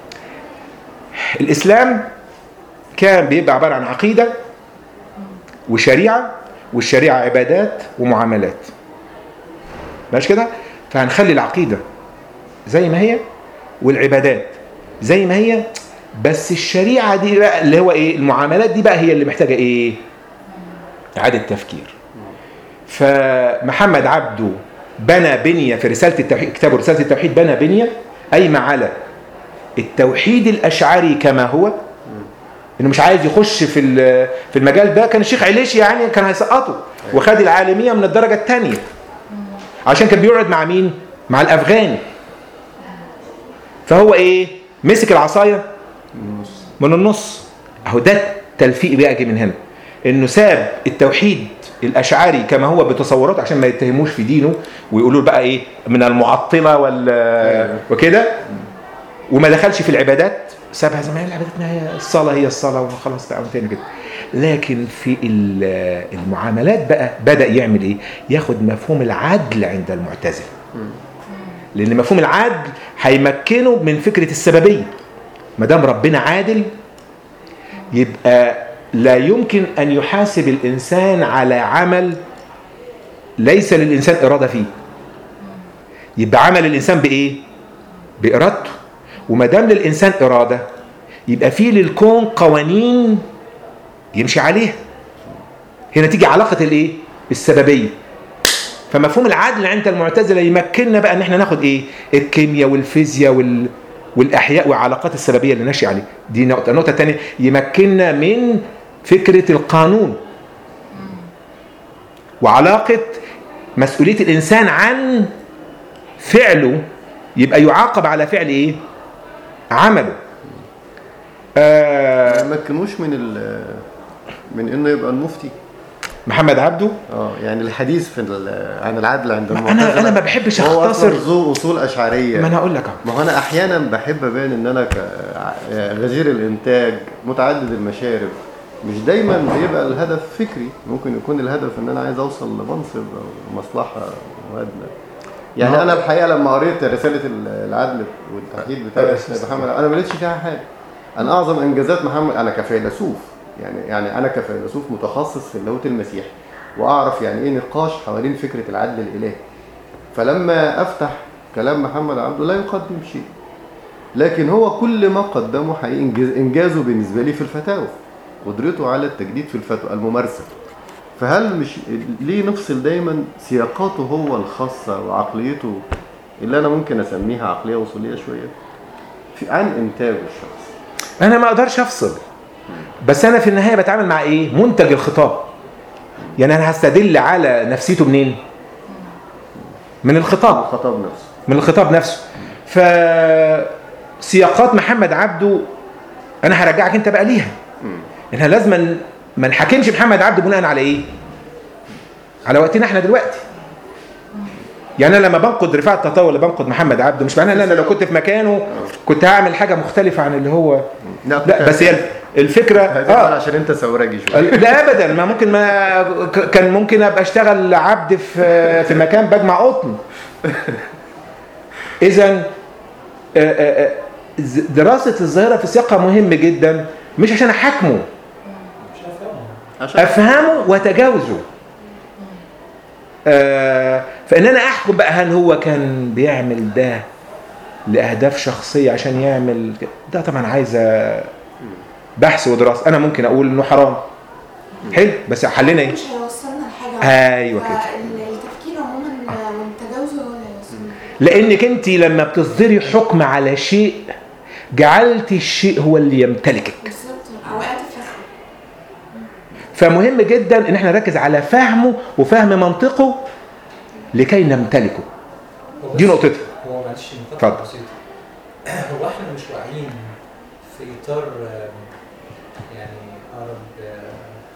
الاسلام كان بيبقى عباره عن عقيده وشريعه والشريعه عبادات ومعاملات ماشي كده فهنخلي العقيده زي ما هي والعبادات زي ما هي بس الشريعه دي بقى اللي هو ايه المعاملات دي بقى هي اللي محتاجه ايه اعاده تفكير فمحمد عبده بنى بنيه في رساله التوحيد كتابه رساله التوحيد بنى بنيه قايمه على التوحيد الاشعري كما هو انه مش عايز يخش في ال- في المجال ده كان الشيخ عليشي يعني كان هيسقطه وخد العالميه من الدرجه الثانيه عشان كان بيقعد مع مين مع الافغاني فهو ايه مسك العصايه من النص اهو ده التلفيق بقى جه من هنا انه ساب التوحيد الاشعري كما هو بتصوراته عشان ما يتهموش في دينه ويقولوا بقى ايه من المعطله وال وكده وما دخلش في العبادات سابها زمان العبادات ما هي الصلاه هي الصلاه وخلاص تعالوا تاني كده لكن في ال- المعاملات بقى بدا يعمل ايه ياخد مفهوم العدل عند المعتزله لان مفهوم العدل هيمكنه من فكره السببيه ما دام ربنا عادل يبقى لا يمكن ان يحاسب الانسان على عمل ليس للانسان اراده فيه يبقى عمل الانسان بايه بارادته وما دام للانسان اراده يبقى في للكون قوانين يمشي عليها هنا تيجي علاقه الايه السببيه فمفهوم العدل عند المعتزله يمكننا بقى ان احنا ناخد ايه الكيمياء والفيزياء وال والاحياء والعلاقات السببيه اللي ناشئه عليه دي نقطه النقطه الثانيه يمكننا من فكره القانون وعلاقه مسؤوليه الانسان عن فعله يبقى يعاقب على فعل ايه عمله آه ما يمكنوش من ال من انه يبقى المفتي محمد عبده اه يعني الحديث في ال- عن العدل عند ما أنا- المعتزلة أنا ما بحبش هو أختصر. أصلاً ذو اصول اشعريه ما انا اقول لك اهو ما هو انا احيانا بحب ابين ان انا كغزير الانتاج متعدد المشارب مش دايما بيبقى الهدف فكري ممكن يكون الهدف ان انا عايز اوصل لمنصب او مصلحه مادة يعني انا الحقيقه لما قريت رساله العدل والتحديد بتاع محمد انا ما لقيتش فيها حاجه انا اعظم انجازات محمد انا كفيلسوف يعني يعني انا كفيلسوف متخصص في اللاهوت المسيحي واعرف يعني ايه نقاش حوالين فكره العدل الالهي فلما افتح كلام محمد عبده لا يقدم شيء لكن هو كل ما قدمه حقيقي إنجاز- انجازه بالنسبه لي في الفتاوى قدرته على التجديد في الفتوى الممارسه فهل مش ليه نفصل دايما سياقاته هو الخاصه وعقليته اللي انا ممكن اسميها عقليه وصوليه شويه في عن انتاجه الشخصي انا ما اقدرش افصل بس انا في النهايه بتعامل مع ايه منتج الخطاب يعني انا هستدل على نفسيته منين من الخطاب الخطاب نفسه من الخطاب نفسه ف سياقات محمد عبده انا هرجعك انت بقى ليها احنا لازم ما نحاكمش محمد عبده بناء على ايه على وقتنا احنا دلوقتي يعني انا لما بنقد رفاعة التطاول ولا بنقد محمد عبده مش معناها ان انا لو كنت في مكانه كنت هعمل حاجه مختلفه عن اللي هو لا بس هي الفكره اه اه عشان انت ثورجي شويه لا ابدا ما ممكن ما ك- كان ممكن ابقى اشتغل عبد في في مكان بجمع قطن اذا دراسه الظاهره في سياقها مهم جدا مش عشان احاكمه مش هفهمه عشان افهمه واتجاوزه آه، فان انا احكم بقى هل هو كان بيعمل ده لاهداف شخصيه عشان يعمل كده؟ ده طبعا عايزه بحث ودراسه انا ممكن اقول انه حرام حلو بس حلنا ايه مش هيوصلنا لحاجه ايوه كده التفكير عموما والتجاوز هو اللي هيوصلنا لانك انت لما بتصدري حكم على شيء جعلت الشيء هو اللي يمتلكك بالظبط اوقات الفخر فمهم جدا ان احنا نركز على فهمه وفهم منطقه لكي نمتلكه هو دي بس- نقطتها هو معلش نقطة اتفضل. بسيطة هو احنا مش واعيين في اطار آم، يعني اقرب آم،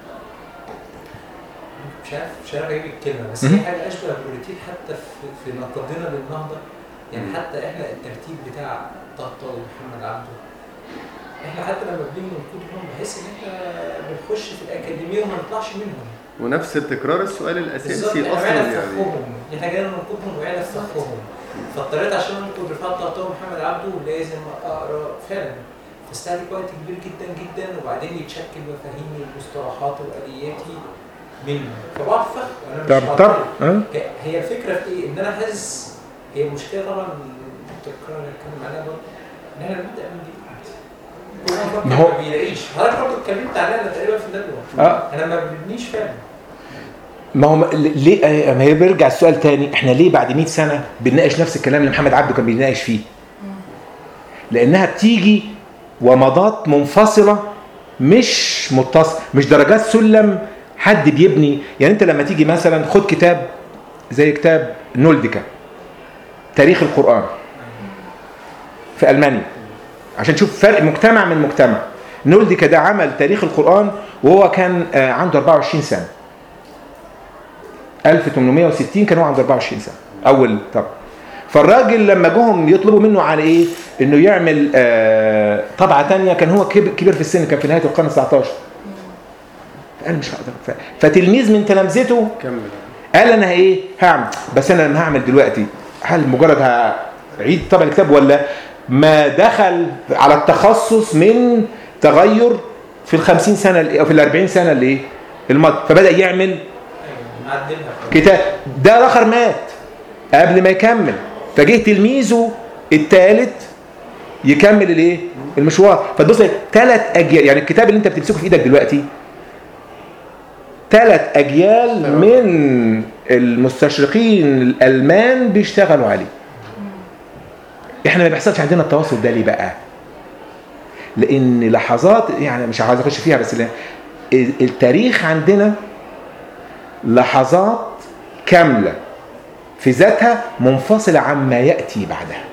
مش عارف مش عارف اجيب الكلمة بس مهم. هي حاجة اشبه بالروتين حتى في في نقدنا للنهضة يعني حتى احنا الترتيب بتاع طهطا ومحمد عبده احنا حتى لما بنيجي ننقدهم بحس ان احنا بنخش في الاكاديميه وما نطلعش منهم ونفس التكرار السؤال بالظبط الاساسي احنا اصلا وقعنا في يعني فخهم احنا جايين ننقدهم وقعنا في فخهم فاضطريت عشان انقد رفاعة طهطا ومحمد عبده لازم اقرا فعلا فاستهلك وقت كبير جدا جدا وبعدين يتشكل مفاهيمي ومصطلحاتي والياتي منه فبقعد في فخ انا مش طب طب معترض. اه هي- هي الفكره في ايه؟ ان انا حاسس هي المشكله طبعا التكرار اللي اتكلم عليها برضه ان احنا بنبدا من جديد هو ما هو- ما بيلاقيش حضرتك برضه اتكلمت عليها تقريبا في الندوه اه احنا ما بنبنيش فعلا ما هو ليه آه، ما هي بيرجع السؤال تاني احنا ليه بعد 100 سنه بنناقش نفس الكلام اللي محمد عبده كان بيناقش فيه لانها بتيجي ومضات منفصله مش متصل مش درجات سلم حد بيبني يعني انت لما تيجي مثلا خد كتاب زي كتاب نولديكا تاريخ القران في المانيا عشان تشوف فرق مجتمع من مجتمع نولديكا ده عمل تاريخ القران وهو كان آه، عنده 24 سنه 1860 كان هو عنده 24 سنه اول طب فالراجل لما جم يطلبوا منه على ايه انه يعمل آه طبعه تانية كان هو كب- كبير في السن كان في نهايه القرن 19 قال مش هقدر ف- فتلميذ من تلامذته كمل قال انا ايه هعمل بس انا لما هعمل دلوقتي هل مجرد هعيد طبع الكتاب ولا ما دخل على التخصص من تغير في الخمسين سنة اللي- او في الاربعين سنة اللي ايه الماضي فبدأ يعمل ايوه نعدلها كتاب ده الاخر مات قبل ما يكمل فجه تلميذه الثالث يكمل الايه المشوار فتبص ثلاث اجيال يعني الكتاب اللي انت بتمسكه في ايدك دلوقتي ثلاث اجيال من المستشرقين الالمان بيشتغلوا عليه احنا ما بيحصلش عندنا التواصل ده ليه بقى لان لحظات يعني مش عايز اخش فيها بس لا- التاريخ عندنا لحظات كاملة في ذاتها منفصلة عما يأتي بعدها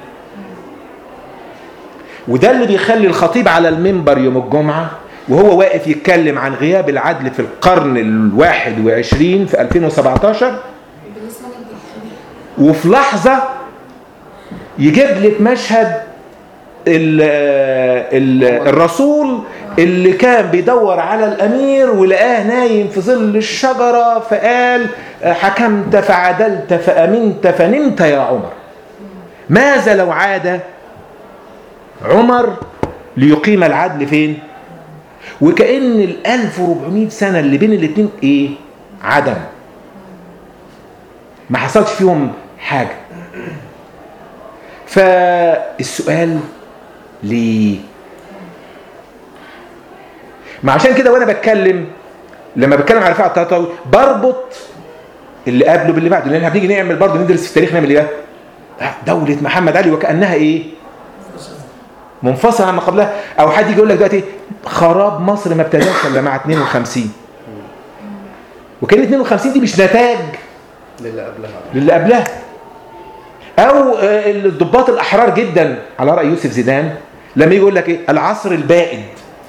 وده اللي بيخلي الخطيب على المنبر يوم الجمعة وهو واقف يتكلم عن غياب العدل في القرن الواحد وعشرين في 2017 بلسان الجاهلية وفي لحظة يجيب لك مشهد ال ال الرسول اللي كان بيدور على الأمير ولقاه نايم في ظل الشجرة فقال حكمت فعدلت فأمنت فنمت يا عمر ماذا لو عاد عمر ليقيم العدل فين وكأن ال 1400 سنة اللي بين الاتنين ايه عدم ما حصلش فيهم حاجة فالسؤال ليه ما عشان كده وانا بتكلم لما بتكلم على رفاعة الطهطاوي بربط اللي قبله باللي بعده لان هنيجي نعمل برضه ندرس في التاريخ نعمل ايه دولة محمد علي وكأنها ايه منفصلة عما قبلها او حد يجي يقول لك دلوقتي خراب مصر ما ابتداش الا مع 52 وكان 52 دي مش نتاج للي قبلها للي قبلها او آه، الضباط الاحرار جدا على راي يوسف زيدان لما يجي يقول لك ايه العصر البائد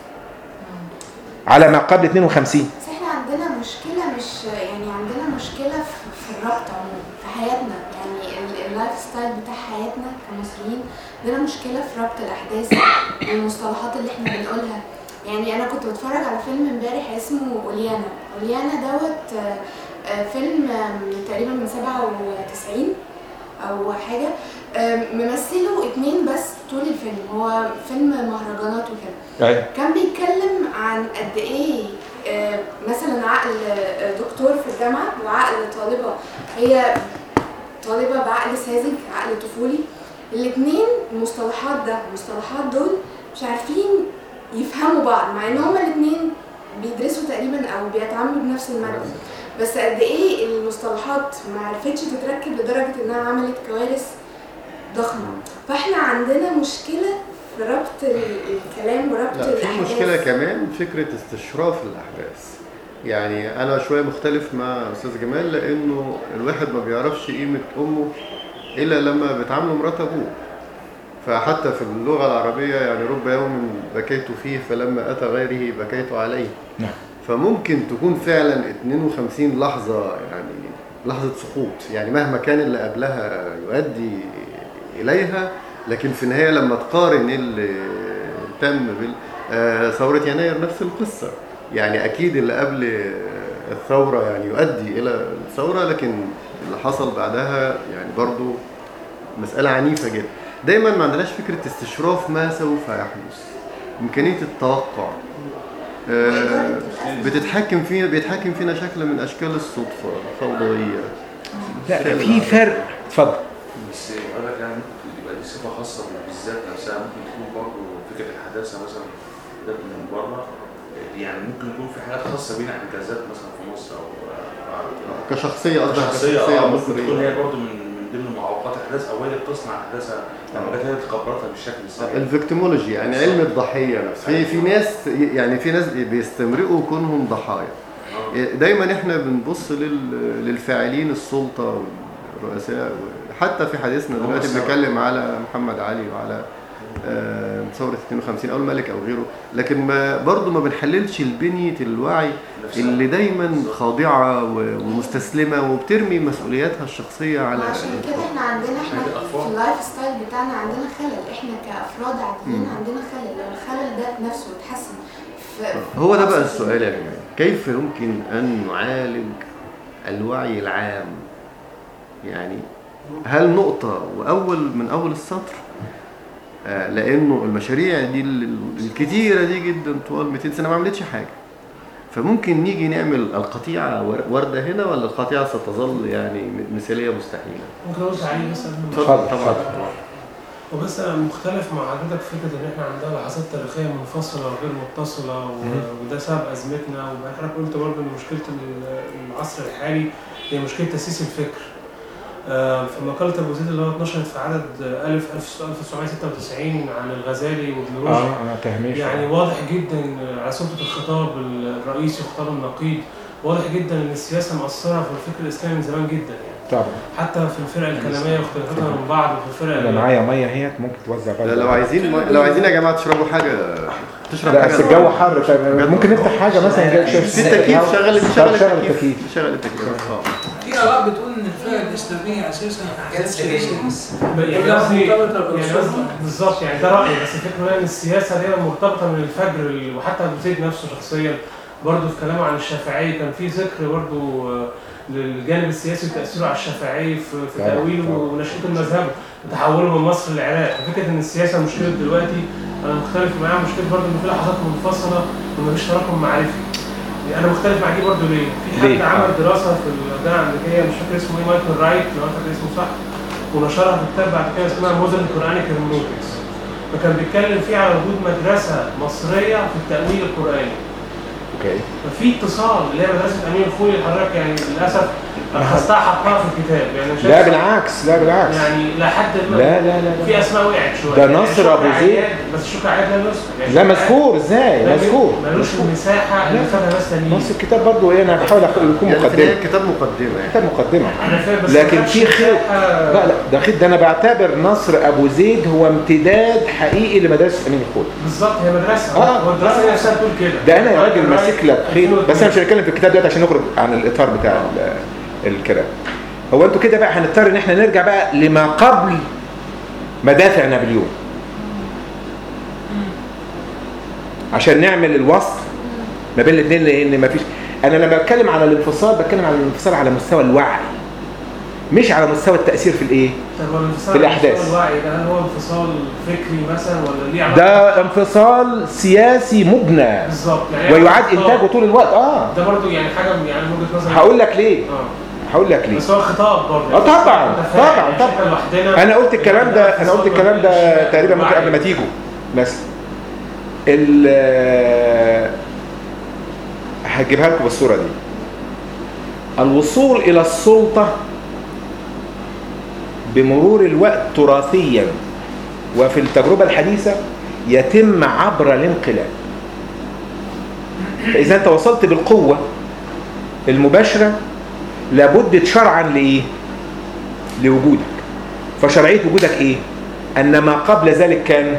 على ما قبل 52 بس احنا عندنا مشكلة مش يعني عندنا مشكلة في, في الربط عموما في حياتنا يعني ال- اللايف ستايل بتاع حياتنا كمصريين عندنا مشكلة في ربط الأحداث والمصطلحات اللي احنا بنقولها يعني أنا كنت بتفرج على فيلم امبارح اسمه أوليانا أوليانا دوت آه، آه، فيلم آم، تقريبا من 97 أو حاجة آم، ممثله اتنين بس طول الفيلم هو فيلم مهرجانات وكده أيوة. كان بيتكلم عن قد ايه آه، مثلا عقل آه، دكتور في الجامعه وعقل طالبه هي طالبه بعقل ساذج عقل طفولي الاثنين المصطلحات ده المصطلحات دول مش عارفين يفهموا بعض مع ان هما الاثنين بيدرسوا تقريبا او بيتعاملوا بنفس الماده بس قد ايه المصطلحات ما عرفتش تتركب لدرجه انها عملت كوارث ضخمه فاحنا عندنا مشكله في ربط ال- الكلام وربط لا في الاحداث مشكلة كمان فكرة استشراف الأحداث يعني أنا شوية مختلف مع أستاذ جمال لأنه الواحد ما بيعرفش قيمة أمه إلا لما بتعامله مرات أبوه فحتى في اللغة العربية يعني رب يوم بكيت فيه فلما أتى غيره بكيت عليه نعم. فممكن تكون فعلا 52 لحظة يعني لحظة سقوط يعني مهما كان اللي قبلها يؤدي إليها لكن في النهاية لما تقارن اللي تم بال آه، ثورة يناير نفس القصة يعني أكيد اللي قبل الثورة يعني يؤدي إلى الثورة لكن اللي حصل بعدها يعني برضو مسألة عنيفة جدا دايما ما عندناش فكرة استشراف ما سوف يحدث إمكانية التوقع آه، بتتحكم فينا بيتحكم فينا شكل من أشكال الصدفة الفوضوية لا لا في فرق اتفضل بس يقول لك يعني ممكن يبقى دي صفه خاصه بالذات نفسها ممكن تكون برضه فكره الحداثه مثلا ده من بره يعني ممكن يكون في حاجات خاصه بينا احنا كذات مثلا في مصر او أو- كشخصية قصدك شخصيه كشخصية اه ممكن تكون هي مصرية برضه من من ضمن معوقات الاحداث او هي اللي بتصنع الاحداث لما جت هي تكبرتها بالشكل السريع الفيكتيمولوجي يعني علم الضحية نفسه في في ناس يعني في ناس بيستمرئوا كونهم ضحايا آه. دايما احنا بنبص لل- للفاعلين السلطة والرؤساء حتى في حديثنا هم دلوقتي السبب. بنتكلم على محمد علي وعلى آه، ثوره 52 او الملك او غيره لكن ما برضه ما بنحللش البنيه الوعي اللي دايما خاضعه و- ومستسلمه وبترمي مسؤولياتها الشخصيه على عشان كده احنا عندنا احنا عند في الأطفال. اللايف ستايل بتاعنا عندنا خلل احنا كافراد عاديين عندنا خلل لو الخلل ده نفسه اتحسن في هو ده في بقى مصر السؤال يا جماعه كيف يمكن ان نعالج الوعي العام يعني هل نقطة وأول من أول السطر آه، لأنه المشاريع دي ال- الكتيرة دي جدا طوال 200 سنة ما عملتش حاجة فممكن نيجي نعمل القطيعة ور- وردة هنا ولا القطيعة ستظل يعني م- مثالية مستحيلة ممكن ارد عليه بس قبل ما اتفضل طبعا اتفضل وبس انا مختلف مع حضرتك في فكره ان احنا عندنا لحظات تاريخيه منفصله وغير متصله و- وده سبب ازمتنا وحضرتك قلت برضه ان مشكله ال- العصر الحالي هي مشكله تاسيس الفكر. آه، في مقاله ابو زيد اللي هو اتنشرت في عدد آه، 1000 1996 عن الغزالي وابن اه رشد اه تهميش يعني واضح جدا على سلطه الخطاب الرئيسي وخطاب النقيض واضح جدا ان السياسه مؤثره في الفكر الاسلامي من زمان جدا يعني طبعا حتى في الفرق الكلاميه واختلافاتها من بعض وفي الفرق انا معايا ميه اهيت ممكن توزع لا بعد لو عايزين لو عايزين يا جماعة تشربوا حاجة تشرب لا حاجة بس الجو حر طيب ممكن نفتح حاجه مثلا جاي في التكييف شغل طب شغل شغل التكييف التكييف شغل التكييف اه في آراء بتقول إن الفرق الإسلامية أساسا حاجات سرية. يعني كلها قصدي مرتبطة يعني بالرسول. قصدي بالظبط يعني ده رايي بس الفكره ان السياسه دي مرتبطه من الفجر ال- وحتى ابو زيد نفسه شخصيا برضه في كلامه عن الشافعي كان في ذكر برضه آه، للجانب السياسي وتاثيره على الشافعي في, في طبعاً، تاويله طبعاً. ونشأته المذهب وتحوله من مصر للعراق فكره ان السياسه مشكله دلوقتي انا مختلف معاها مشكله برضه ان في لحظات منفصله ومفيش تراكم معرفي يعني انا مختلف مع دي برضه ليه؟ في حد ليه؟ عمل دراسه في الجامعه الامريكيه مش فاكر اسمه ايه مايكل رايت لو انا فاكر اسمه صح ونشرها في كتاب بعد كده اسمها مودرن القرانيك هيرمنوتكس فكان بيتكلم فيه على وجود مدرسه مصريه في التاويل القراني اوكي ففي اتصال اللي هي مدرسه امين الخوي اللي حضرتك يعني للاسف اخذتها حطها في الكتاب يعني شايف- لا بالعكس لا بالعكس يعني لحد ما لا لا لا في لا اسماء وقعت شويه ده يعني نصر شكر أبو زيد. عياد، بس شكر عياد لا يذكر يعني لا شكر مذكور ازاي عياد مذكور ملوش المساحه اللي لا. خدها ناس تانيين نص الكتاب برضه ايه انا بحاول أخ- يكون يعني في مقدمه النهاية كتاب مقدمة يعني كتاب مقدمه انا فاهم بس لكن ما خدش في خير مساحة- لا لا ده خير ده انا بعتبر نصر ابو زيد هو امتداد حقيقي لمدرسه امين الخوي بالظبط هي مدرسه آه. هو الدراسه هي نفسها بتقول كده ده انا يا راجل ماسك لك خير 2002. بس انا مش هنتكلم في الكتاب دلوقتي عشان نخرج عن الاطار بتاع ال- الكلام هو انتوا كده بقى هنضطر ان احنا نرجع بقى لما قبل مدافع نابليون عشان نعمل الوصل ما بين الاثنين لان ما فيش انا لما بتكلم على الانفصال بتكلم على الانفصال على مستوى الوعي مش على مستوى التاثير في الايه طب هو الانفصال في الأحداث. الانفصال الوعي ده هل هو انفصال فكري مثلا ولا ليه علاقه ده انفصال سياسي مبنى بالظبط يعني ويعاد خطاب. انتاجه طول الوقت اه ده برضو يعني حاجه يعني من وجهه نظري هقول لك ليه اه هقول لك ليه بس هو خطاب برضه اه طبعا أنت فاهم، طبعا يعني طبعا إحنا لوحدنا انا قلت الكلام ده انا قلت الكلام ده تقريبا ممكن قبل ما تيجي تيجوا مثلا ال هجيبها لكم بالصوره دي الوصول الى السلطه بمرور الوقت تراثيا وفي التجربه الحديثه يتم عبر الانقلاب فاذا انت وصلت بالقوه المباشره لابد شرعا لايه لوجودك فشرعيه وجودك ايه ان ما قبل ذلك كان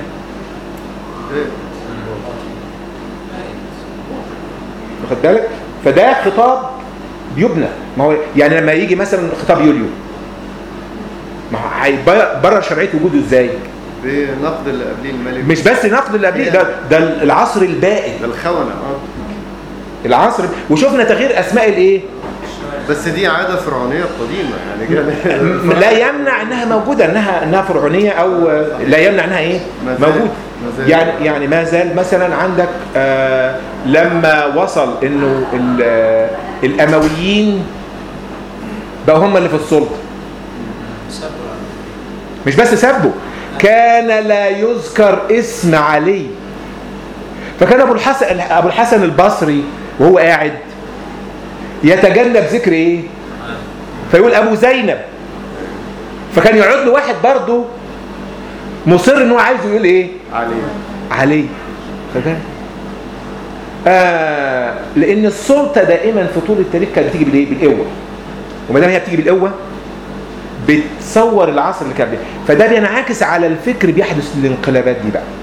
واخد بالك فده خطاب بيبنى ما هو يعني لما يجي مثلا خطاب يوليو ما هو هيبرر شرعيه وجوده ازاي بنقد اللي قبليه الملك مش بس نقد اللي قبليه ده ده العصر البائد ده الخونة اه العصر وشفنا تغيير اسماء الايه بس دي عادة فرعونية قديمة يعني جاء- لا يمنع انها موجوده انها انها فرعونيه او لا يمنع انها ايه ما زال- موجود ما زال. يعني يعني ما زال مثلا عندك آه لما وصل انه ال- آه، الامويين بقوا هم اللي في السلطه مش بس سبوا كان لا يذكر اسم علي فكان ابو الحسن ابو الحسن البصري وهو قاعد يتجنب ذكر ايه فيقول ابو زينب فكان يقعد له واحد برضه مصر ان هو عايز يقول ايه علي علي فده آه لان السلطه دائما في طول التاريخ كانت بتيجي بالايه بالقوه وما دام هي بتيجي بالقوه بتصور العصر اللي كان بيه فده بينعكس على الفكر بيحدث الانقلابات دي بقى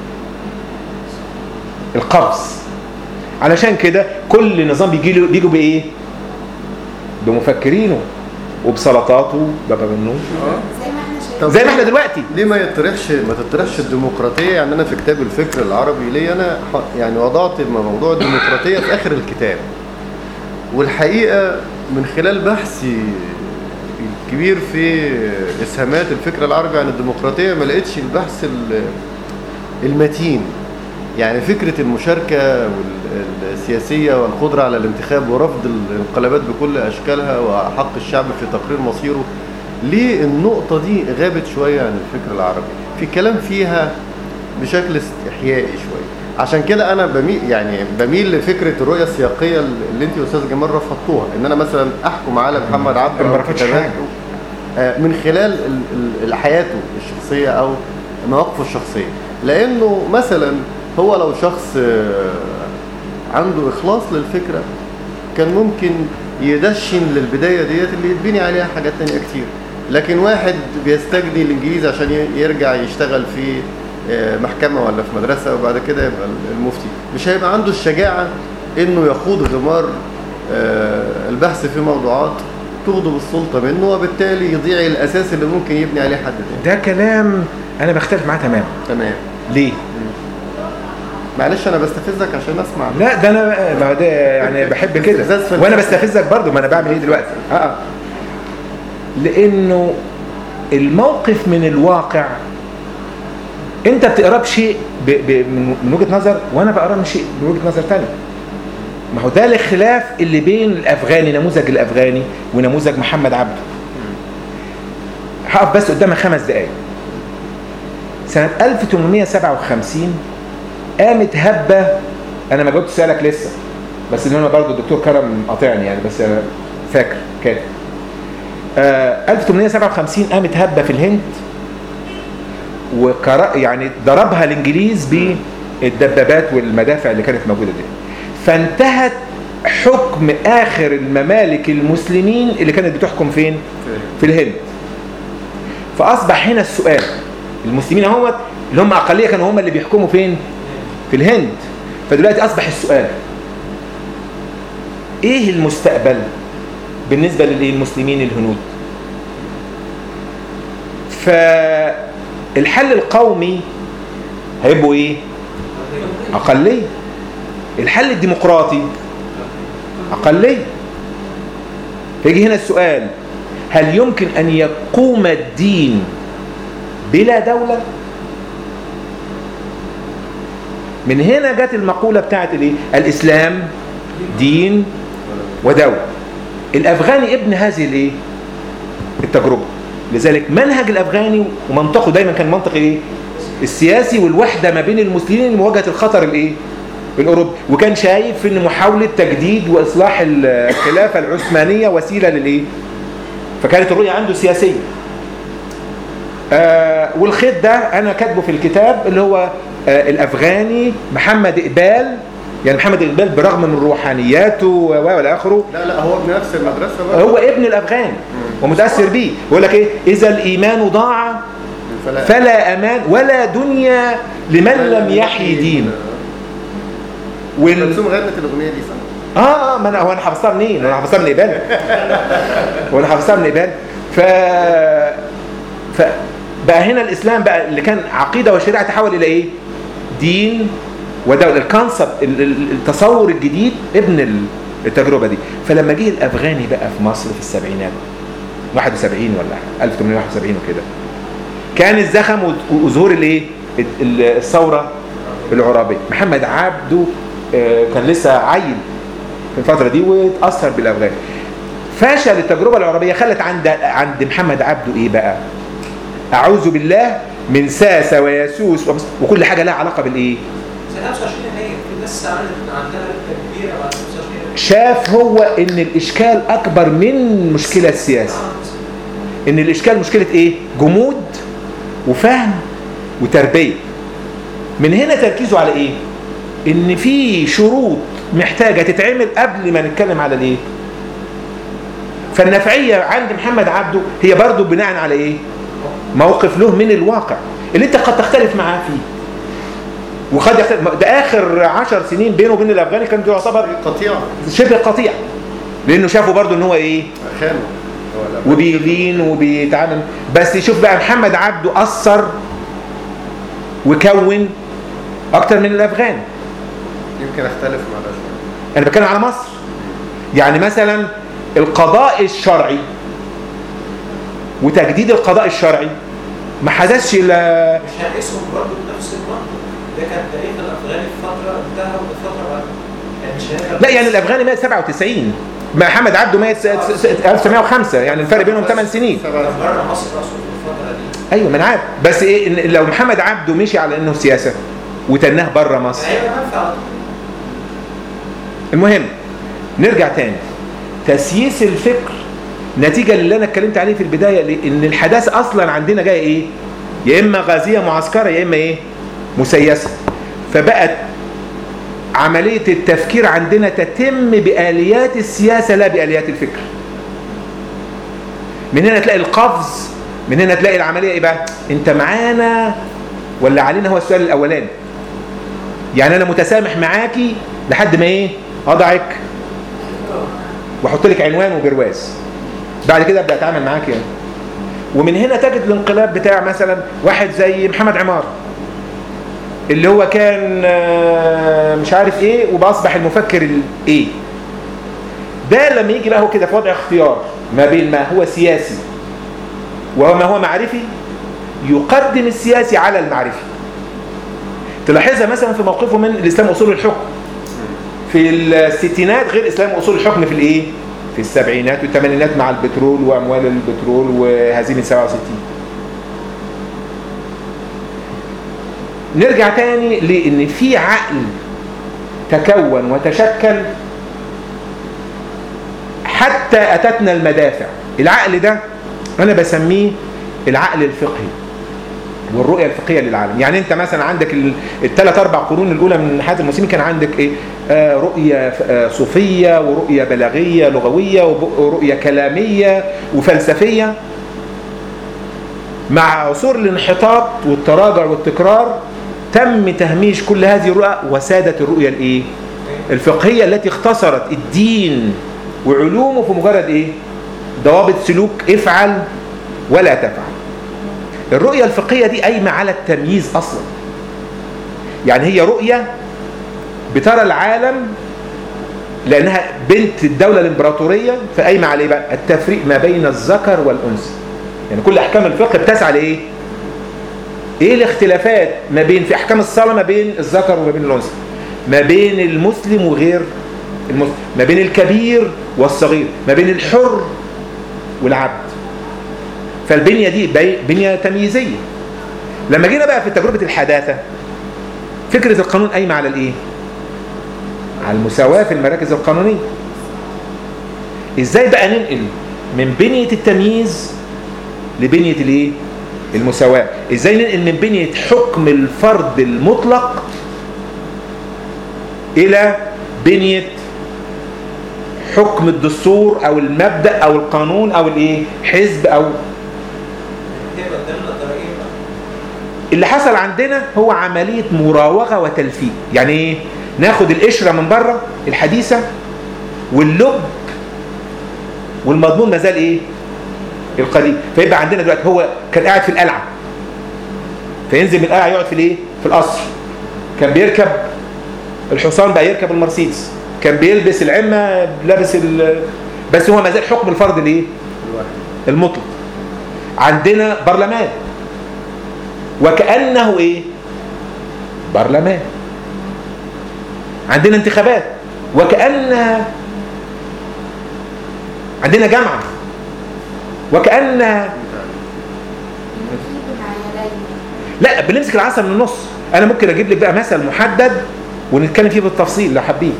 القبض علشان كده كل نظام بيجي له بيجوا بايه بمفكرينه وبسلطاته بابا منه زي ما احنا شايفين طب زي ما احنا دلوقتي ليه ما يطرحش ما تطرحش الديمقراطيه يعني انا في كتاب الفكر العربي ليه انا ح- يعني وضعت موضوع الديمقراطيه في اخر الكتاب والحقيقه من خلال بحثي الكبير في اسهامات الفكر العربي عن الديمقراطيه ما لقيتش البحث ال- المتين يعني فكره المشاركه وال- السياسيه والقدره على الانتخاب ورفض الانقلابات بكل اشكالها وحق الشعب في تقرير مصيره ليه النقطة دي غابت شوية عن الفكر العربي في كلام فيها بشكل استحيائي شوية عشان كده أنا بميل يعني بميل لفكرة الرؤية السياقية اللي أنت يا أستاذ جمال رفضتوها إن أنا مثلا أحكم على محمد عبده أنا ما أو رفضتش كتاباته، حاجة. آه، من خلال ال- ال- حياته الشخصية أو مواقفه الشخصية لأنه مثلا هو لو شخص آه، عنده إخلاص للفكرة كان ممكن يدشن للبداية ديت اللي يتبني عليها حاجات تانية كتير لكن واحد بيستجدي الإنجليزي عشان ي- يرجع يشتغل في آه، محكمة ولا في مدرسة وبعد كده يبقى المفتي مش هيبقى عنده الشجاعة إنه يخوض غمار آه، البحث في موضوعات تغضب السلطة منه وبالتالي يضيع الأساس اللي ممكن يبني عليه حد تاني ده كلام انا بختلف معاه تماما تمام ليه معلش أنا بستفزك عشان أسمع لا ده انا ما ده يعني بحب كده استفزاز فلسفي. وانا بستفزك برضو ما انا بعمل ايه دلوقتي اه لانه الموقف من الواقع انت بتقرا بشيء ب... ب... من من وجهه نظر وانا بقرا من شيء من وجهه نظر تاني ما هو ده الخلاف اللي بين الافغاني نموذج الافغاني ونموذج محمد عبده هقف بس قدامها خمس دقايق سنة 1857 قامت هبة أنا ما جاوبت سؤالك لسه بس إن أنا برضه الدكتور كرم قاطعني يعني بس أنا فاكر كده آه 1857 قامت هبة في الهند وكر... يعني ضربها الإنجليز بالدبابات والمدافع اللي كانت موجودة دي فانتهت حكم آخر الممالك المسلمين اللي كانت بتحكم فين؟ في الهند فاصبح هنا السؤال المسلمين اهوت اللي هم اقليه كانوا هم اللي بيحكموا فين في الهند فدلوقتي اصبح السؤال ايه المستقبل بالنسبه للمسلمين الهنود فالحل القومي هيبقوا ايه اقليه الحل الديمقراطي اقليه فيجي هنا السؤال هل يمكن أن يقوم الدين بلا دولة؟ من هنا جت المقولة بتاعت الايه؟ الإسلام دين ودولة. الأفغاني ابن هذه الايه؟ التجربة. لذلك منهج الأفغاني ومنطقه دايما كان منطق ايه؟ السياسي والوحدة ما بين المسلمين لمواجهة الخطر الايه؟ الأوروبي وكان شايف ان محاولة تجديد وإصلاح الخلافة العثمانية وسيلة للايه؟ فكانت الرؤية عنده سياسية آه والخيط ده أنا كاتبه في الكتاب اللي هو آه الأفغاني محمد إقبال يعني محمد إقبال برغم من روحانياته و- والى آخره لا لا هو ابن نفس المدرسة بقى هو ابن الأفغان ومتأثر بيه يقول لك إيه إذا الإيمان ضاع فلا, فلا أمان ولا دنيا لمن لم يحيي دين وال... كلثوم غنت الأغنية دي صح؟ اه اه ما انا هو انا حفظتها منين؟ انا حفظتها من ايبان هو انا حفظتها من ايبان ف ف بقى هنا الاسلام بقى اللي كان عقيده وشريعه تحول الى ايه؟ دين ودوله الكونسبت ال- ال- التصور الجديد ابن ال- التجربه دي فلما جه الافغاني بقى في مصر في السبعينات 71 ولا 1871 وكده كان الزخم و- وظهور الايه؟ ال- ال- الثوره العرابيه محمد عبده آه، كان لسه عيل في الفترة دي واتأثر بالأفغان فشل التجربة العربية خلت عند عند محمد عبده إيه بقى؟ أعوذ بالله من ساسة ويسوس ومس- وكل حاجة لها علاقة بالإيه؟ سنة 25 يناير في ناس عملت عندها ربكة كبيرة بعد 25 يناير شاف هو إن الإشكال أكبر من مشكلة السياسة إن الإشكال مشكلة إيه؟ جمود وفهم وتربية من هنا تركيزه على إيه؟ إن في شروط محتاجة تتعمل قبل ما نتكلم على الإيه؟ فالنفعيه عند محمد عبده هي برضو بناء على ايه موقف له من الواقع اللي انت قد تختلف معاه فيه وقد يختلف ده اخر عشر سنين بينه وبين الافغاني كان يعتبر قطيعة شبه قطيع لانه شافوا برضو ان هو ايه خانه هو الأول. وبيلين وبيتعامل بس شوف بقى محمد عبده اثر وكون اكتر من الافغان يمكن اختلف مع الأفغان انا بتكلم على مصر يعني مثلا القضاء الشرعي وتجديد القضاء الشرعي ما حدثش الا مش هنقيسهم برضه بنفس المنطق ده كان تاريخ الافغاني في فتره انتهى وفتره بعد يعني مش هنقدر لا يعني الافغاني مات 97 محمد عبده مات س- س- س- 1905 يعني الفرق بينهم 8 سنين كان بره مصر اصلا في الفتره دي ايوه ما انا عارف بس ايه إن لو محمد عبده مشي على انه سياسه وتناه بره مصر هيبقى منفع على طول. المهم نرجع تاني تسييس الفكر نتيجة اللي انا اتكلمت عليه في البداية ليه؟ ان الحداثة اصلا عندنا جاية ايه يا اما غازية معسكرة يا اما ايه مسيسة فبقت عملية التفكير عندنا تتم بآليات السياسة لا بآليات الفكر من هنا تلاقي القفز من هنا تلاقي العملية ايه بقى انت معانا ولا علينا هو السؤال الاولاني يعني انا متسامح معاكي لحد ما ايه اضعك واحط لك عنوان وبرواز بعد كده ابدا اتعامل معاك يعني ومن هنا تجد الانقلاب بتاع مثلا واحد زي محمد عمار اللي هو كان آه، مش عارف ايه وباصبح المفكر الايه ده لما يجي بقى هو كده في وضع اختيار ما بين ما هو سياسي وما هو معرفي يقدم السياسي على المعرفي تلاحظها مثلا في موقفه من الاسلام اصول الحكم في الستينات غير اسلام اصول الحكم في الايه في السبعينات والثمانينات مع البترول واموال البترول وهزيمه 67 نرجع تاني لان في عقل تكون وتشكل حتى اتتنا المدافع العقل ده انا بسميه العقل الفقهي والرؤيه الفقهيه للعالم يعني انت مثلا عندك الثلاث اربع قرون الاولى من حياه المسلمين كان عندك ايه آه رؤيه آه صوفيه ورؤيه بلاغيه لغويه وب- ورؤيه كلاميه وفلسفيه مع عصور الانحطاط والتراجع والتكرار تم تهميش كل هذه الرؤى وسادت الرؤيه الايه الفقهيه التي اختصرت الدين وعلومه في مجرد ايه ضوابط سلوك افعل ولا تفعل الرؤية الفقهية دي قايمة على التمييز أصلا يعني هي رؤية بترى العالم لأنها بنت الدولة الإمبراطورية فقايمة على إيه بقى؟ التفريق ما بين الذكر والأنثى يعني كل أحكام الفقه بتسعى لإيه؟ إيه الاختلافات ما بين في أحكام الصلاة ما بين الذكر وما بين الأنثى ما بين المسلم وغير المسلم ما بين الكبير والصغير ما بين الحر والعبد فالبنية دي بي- بنية تمييزية لما جينا بقى في تجربة الحداثة فكرة القانون قايمة على الايه على المساواة في المراكز القانونية ازاي بقى ننقل من بنية التمييز لبنية الايه المساواة ازاي ننقل من بنية حكم الفرد المطلق الى بنية حكم الدستور او المبدأ او القانون او الايه حزب او تبقى قدامنا طريقين بقى اللي حصل عندنا هو عملية مراوغة وتلفيق يعني ايه ناخد القشرة من بره الحديثة واللب والمضمون ما زال ايه القديم فيبقى عندنا دلوقتي هو كان قاعد في القلعة فينزل من القلعة يقعد في الايه في القصر كان بيركب الحصان بقى يركب المرسيدس كان بيلبس العمة لابس ال... بس هو ما زال حكم الفرد الايه الواحد المطلق عندنا برلمان وكأنه ايه برلمان عندنا انتخابات وكأن عندنا جامعة وكأن نجيب العيالين لا بنمسك العصا من النص انا ممكن اجيب لك بقى مثل محدد ونتكلم فيه بالتفصيل لو حابين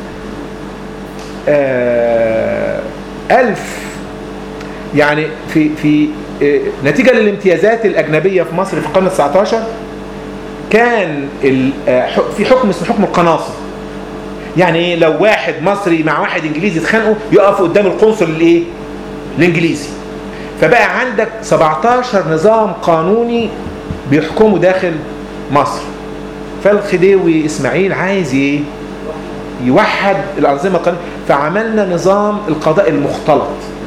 آه ألف يعني في في آه، نتيجة للامتيازات الأجنبية في مصر في القرن ال 19 كان ال- آه، ح- في حكم اسمه حكم القناصة يعني ايه لو واحد مصري مع واحد انجليزي اتخانقوا يقفوا قدام القنصل الايه الانجليزي فبقى عندك 17 نظام قانوني بيحكموا داخل مصر فالخديوي اسماعيل عايز ايه يوحد الانظمه القانونيه فعملنا نظام القضاء المختلط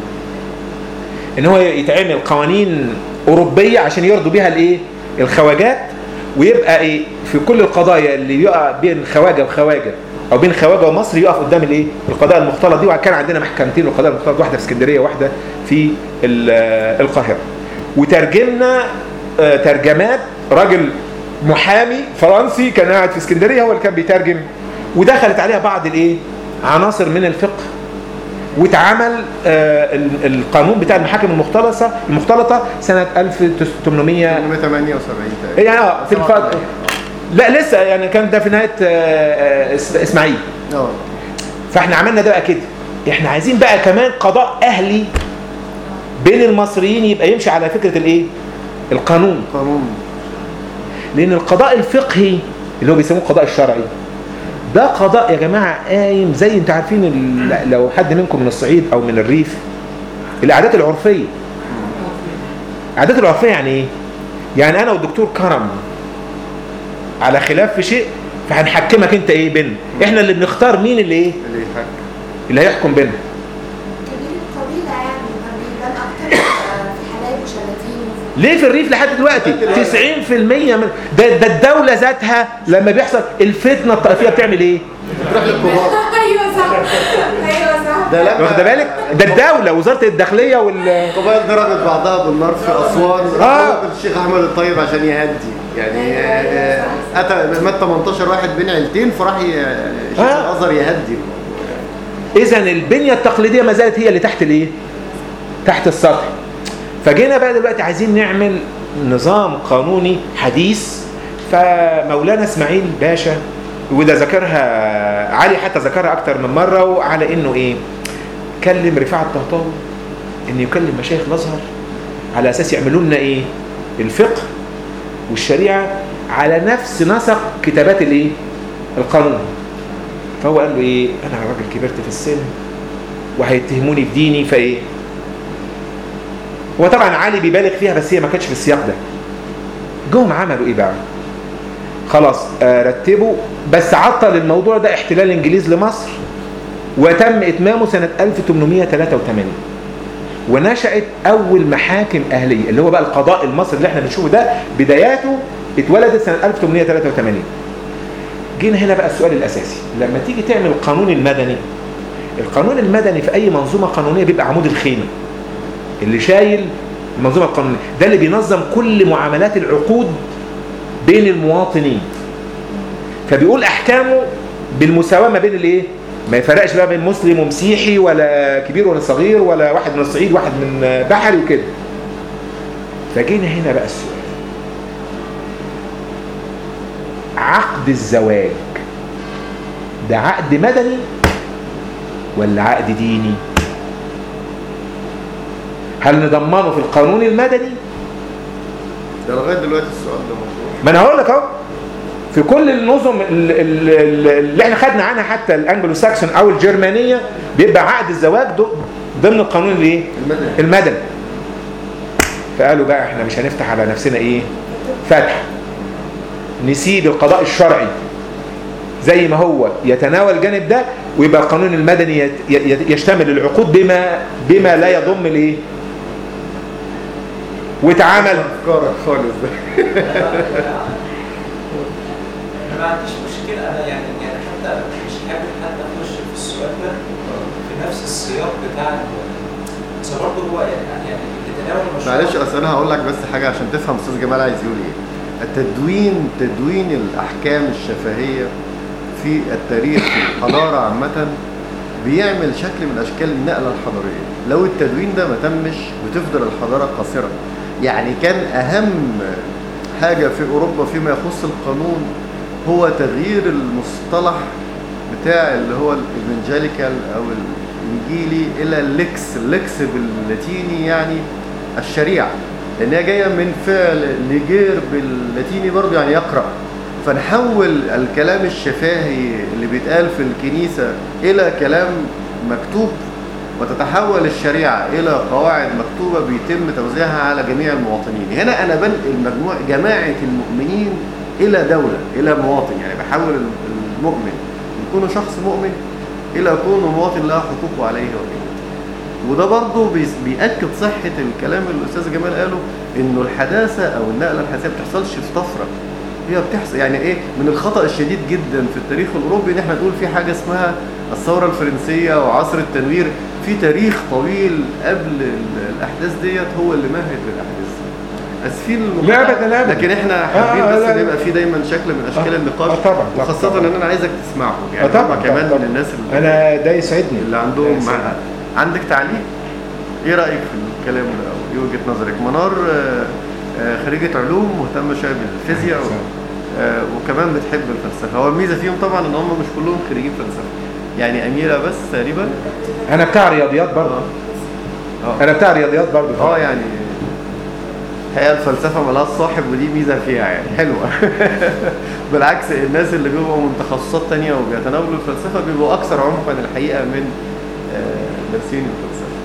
ان هو يتعمل قوانين اوروبيه عشان يرضوا بيها الايه الخواجات ويبقى ايه في كل القضايا اللي يقع بين خواجه وخواجه او بين خواجه ومصر يقف قدام الايه القضاء المختلط دي وكان عندنا محكمتين للقضاء المختلط واحده في اسكندريه واحده في ال- آه، القاهره وترجمنا آه، ترجمات راجل محامي فرنسي كان قاعد في اسكندريه هو اللي كان بيترجم ودخلت عليها بعض الايه عناصر من الفقه واتعمل آه، ال- القانون بتاع المحاكم المختلطه المختلطه سنه 1800 878 تقريبا يعني اه في الفتره لا لسه يعني كان ده في نهايه آه، آه، إس- اسماعيل اه فاحنا عملنا ده بقى كده احنا عايزين بقى كمان قضاء اهلي بين المصريين يبقى يمشي على فكره الايه القانون قانون لان القضاء الفقهي اللي هو بيسموه القضاء الشرعي ده قضاء يا جماعه قايم زي انتوا عارفين ال- لو حد منكم من الصعيد او من الريف العادات العرفيه العادات العرفيه يعني ايه يعني انا والدكتور كرم على خلاف في شيء فهنحكمك انت ايه بينا احنا اللي بنختار مين اللي ايه اللي يحكم اللي هيحكم بينا كبير القبيلة يعني كان بيبان أكتر آه، في حلايب وشلاتين وفي ليه في الريف لحد دلوقتي 90% من ده, ده الدولة ذاتها لما بيحصل الفتنة الطائفية بتعمل ايه تروح للكبار أيوه صح أيوه صح ده لما واخد بالك ده الدولة وزارة الداخلية وال القبائل ضربت بعضها بالنار في اسوان آه. راح الشيخ احمد الطيب عشان يهدي يعني آه، آه، اتى مات 18 واحد بين عيلتين فراح ي- الشيخ آه. الازهر يهدي اذا البنية التقليدية ما زالت هي اللي تحت الايه تحت السطح فجينا بقى دلوقتي عايزين نعمل نظام قانوني حديث فمولانا اسماعيل باشا وده ذكرها علي حتى ذكرها اكتر من مره وعلى انه ايه كلم رفاعة الطهطاوي ان يكلم مشايخ الازهر على اساس يعملوا لنا ايه الفقه والشريعه على نفس نسق كتابات الايه القانون فهو قال له ايه انا راجل كبرت في السن وهيتهموني بديني فايه هو طبعا علي بيبالغ فيها بس هي ما كانتش في السياق ده جم عملوا ايه بقى خلاص آه، رتبوا بس عطل الموضوع ده احتلال الانجليز لمصر وتم اتمامه سنه 1883 ونشأت اول محاكم اهليه اللي هو بقى القضاء المصري اللي احنا بنشوفه ده بداياته اتولدت سنه 1883 جينا هنا بقى السؤال الاساسي لما تيجي تعمل القانون المدني القانون المدني في اي منظومه قانونيه بيبقى عمود الخيمه اللي شايل المنظومه القانونيه ده اللي بينظم كل معاملات العقود بين المواطنين فبيقول احكامه بالمساواه ما بين الايه ما يفرقش بقى بين مسلم ومسيحي ولا كبير ولا صغير ولا واحد من الصعيد واحد من بحري وكده فجينا هنا بقى السؤال عقد الزواج ده عقد مدني ولا عقد ديني هل نضمنه في القانون المدني ده لغايه دلوقتي السؤال ده مطروح ما انا هقول لك اهو في كل النظم ال- ال- ال- اللي احنا خدنا عنها حتى الانجلو ساكسون او الجرمانيه بيبقى عقد الزواج ض- ضمن القانون الايه المدني المدني فقالوا بقى احنا مش هنفتح على نفسنا ايه فتح نسيب القضاء الشرعي زي ما هو يتناول الجانب ده ويبقى القانون المدني يت- ي- يشتمل العقود بما بما لا يضم الايه وتعامل افكارك خالص ده انا ما عنديش مشكله انا يعني يعني حتى مش حابب حتى اخش في السؤال ده في نفس السياق بتاع ال- بس برضه هو يعني يعني بتتناول المشروع معلش اصل انا هقول لك بس حاجه عشان تفهم استاذ جمال عايز يقول ايه التدوين تدوين الاحكام الشفهيه في التاريخ في الحضاره عامه بيعمل شكل من اشكال النقله الحضاريه لو التدوين ده ما تمش بتفضل الحضاره قاصره يعني كان اهم حاجه في اوروبا فيما يخص القانون هو تغيير المصطلح بتاع اللي هو الإيفنجيليكال او الانجيلي الى الليكس الليكس باللاتيني يعني الشريعه لان هي جايه من فعل ليجير باللاتيني برضه يعني يقرا فنحول الكلام الشفاهي اللي بيتقال في الكنيسه الى كلام مكتوب وتتحول الشريعة إلى قواعد مكتوبة بيتم توزيعها على جميع المواطنين هنا أنا بنقل مجموع جماعة المؤمنين إلى دولة إلى مواطن يعني بحول المؤمن يكون شخص مؤمن إلى كونه مواطن له حقوق عليه وكده وده برضه بيس- بيأكد صحة الكلام اللي الأستاذ جمال قاله إنه الحداثة أو النقلة الحداثية ما بتحصلش في طفرة هي بتحصل يعني إيه من الخطأ الشديد جدا في التاريخ الأوروبي إن إحنا نقول في حاجة اسمها الثورة الفرنسية وعصر التنوير في تاريخ طويل قبل ال- الأحداث ديت هو اللي مهد للأحداث اسفين لا المقاطعة، أبداً، لا أبداً. لكن احنا حابين آه، بس لا، ان لا. يبقى في دايما شكل من اشكال آه، النقاش آه، طبعاً، طبعاً، وخاصة طبعاً. ان انا عايزك تسمعهم آه، يعني طبعاً، هم كمان طبعاً. من الناس اللي, انا ده يسعدني اللي ده عندهم يسعدني. مع- عندك تعليق ايه رايك في الكلام ده او ايه وجهه نظرك منار آه، آه، خريجه علوم مهتمه شويه بالفيزياء و... آه، وكمان بتحب الفلسفه هو الميزه فيهم طبعا ان هم مش كلهم خريجين فلسفه يعني اميره بس تقريبا انا بتاع رياضيات برضه اه انا بتاع رياضيات برضه اه يعني الحقيقه الفلسفه ملهاش صاحب ودي ميزه فيها يعني حلوه بالعكس الناس اللي بيبقوا من تخصصات تانية وبيتناولوا الفلسفه بيبقوا اكثر عمقا الحقيقه من آه، دارسين الفلسفه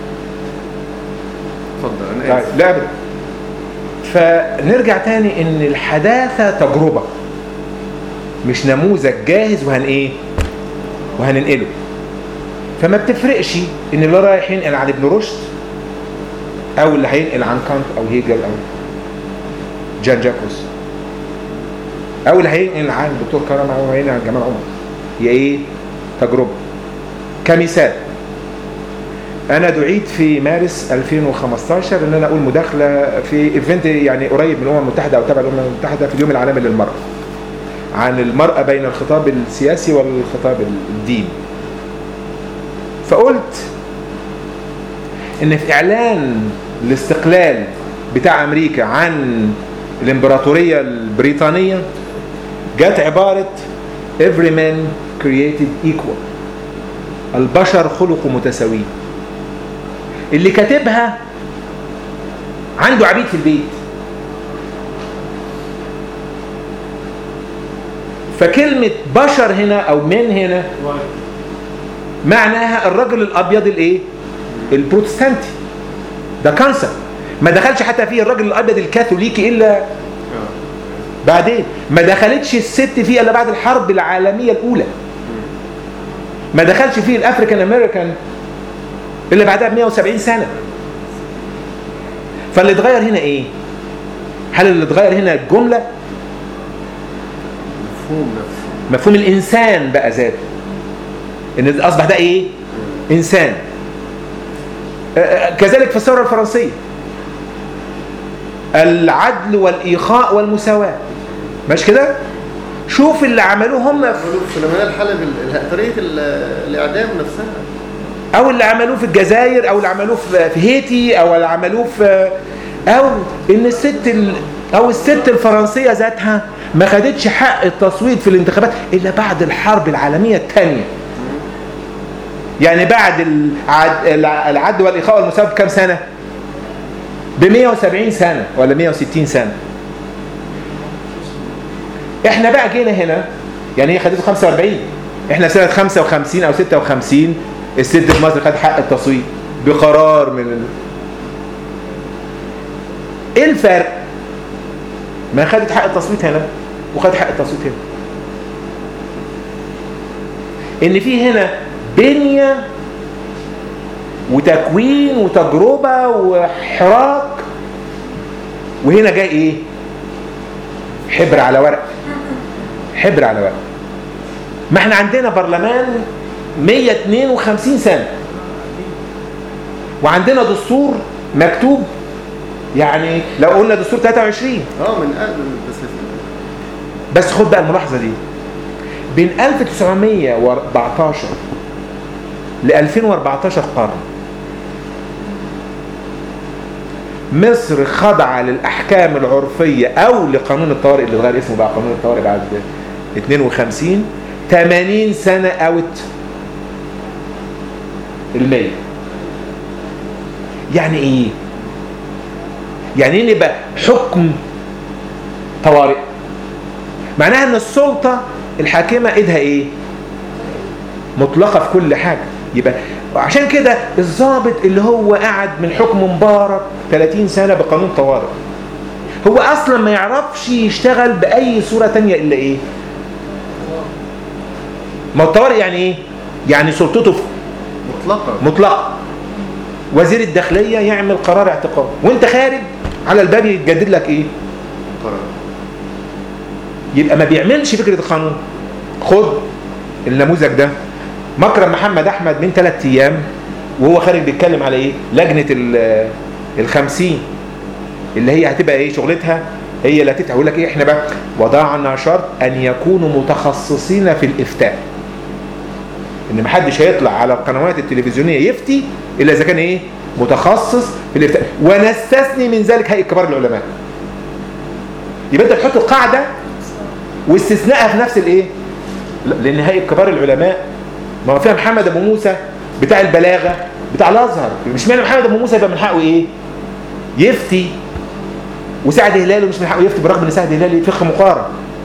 اتفضل انا طيب اسف لا أبداً. فنرجع تاني ان الحداثه تجربه مش نموذج جاهز وهن ايه وهننقله فما بتفرقش ان اللي رايح ينقل عن ابن رشد او اللي هينقل عن كانت او هيجل او جان جاكوس او اللي هينقل عن الدكتور كرم او هينقل عن جمال عمر هي ايه تجربه كمثال انا دعيت في مارس 2015 ان انا اقول مداخله في ايفنت يعني قريب من الامم المتحده او تبع الامم المتحده في اليوم العالمي للمراه عن المراه بين الخطاب السياسي والخطاب الديني فقلت ان في اعلان الاستقلال بتاع امريكا عن الامبراطوريه البريطانيه جت عباره every man created equal البشر خلقوا متساويين اللي كاتبها عنده عبيد في البيت فكلمة بشر هنا أو من هنا معناها الرجل الأبيض الإيه؟ البروتستانتي ده كانسر ما دخلش حتى فيه الرجل الأبيض الكاثوليكي إلا بعدين ما دخلتش الست فيه إلا بعد الحرب العالمية الأولى ما دخلش فيه الأفريكان أمريكان إلا بعدها ب 170 سنة فاللي اتغير هنا إيه؟ هل اللي اتغير هنا الجملة مفهوم نفسه مفهوم الإنسان بقى ذاته إن أصبح ده إيه؟ إنسان آه، آه، كذلك في الثورة الفرنسية العدل والإيخاء والمساواة مش كده؟ شوف اللي عملوه هم في عملوا في لما الحلب ال- طريقه ال- الاعدام نفسها او اللي عملوه في الجزائر او اللي عملوه في في هيتي او اللي عملوه في او ان الست ال... او الست الفرنسيه ذاتها ما خدتش حق التصويت في الانتخابات الا بعد الحرب العالميه الثانيه يعني بعد العد... الع- العدل والاخاء والمساواه بكام سنه ب 170 سنه ولا 160 سنه احنا بقى جينا هنا يعني هي خدته 45 احنا سنه 55 او 56 الست في مصر خد حق التصويت بقرار من ال... ايه الفرق ما خدت حق التصويت هنا وخد حق التصويت هنا ان في هنا بنيه وتكوين وتجربه وحراك وهنا جاي ايه حبر على ورق حبر على ورق ما احنا عندنا برلمان 152 سنة وعندنا دستور مكتوب يعني لو قلنا دستور 23 اه من قبل بس بس خد بقى الملاحظة دي بين 1914 ل 2014 قرن مصر خضع للأحكام العرفية أو لقانون الطوارئ اللي اتغير اسمه بقى قانون الطوارئ بعد 52 80 سنة أوت المية يعني إيه؟ يعني إيه نبقى حكم طوارئ معناها ان السلطة الحاكمة ايدها ايه مطلقة في كل حاجة يبقى وعشان كده الضابط اللي هو قعد من حكم مبارك 30 سنه بقانون طوارئ هو اصلا ما يعرفش يشتغل باي صوره تانية الا ايه ما الطوارئ يعني ايه يعني سلطته مطلقا مطلقه وزير الداخليه يعمل قرار اعتقال وانت خارج على الباب يتجدد لك ايه قرار. يبقى ما بيعملش فكره القانون خد النموذج ده مكرم محمد احمد من ثلاث ايام وهو خارج بيتكلم على ايه لجنه ال- الخمسين اللي هي هتبقى ايه شغلتها هي اللي هتفتح يقول لك ايه احنا بقى وضعنا شرط ان يكونوا متخصصين في الافتاء ان محدش هيطلع على القنوات التلفزيونيه يفتي الا اذا كان ايه متخصص في الافتاء ونستثني من ذلك هيئه كبار العلماء يبقى انت تحط القاعده واستثنائها في نفس الايه لا، لان هيئه كبار العلماء ما هو فيها محمد ابو موسى بتاع البلاغه بتاع الازهر مش معنى محمد ابو موسى يبقى من حقه ايه يفتي وسعد هلالي مش من حقه يفتي برغم ان سعد هلالي فقه مقارن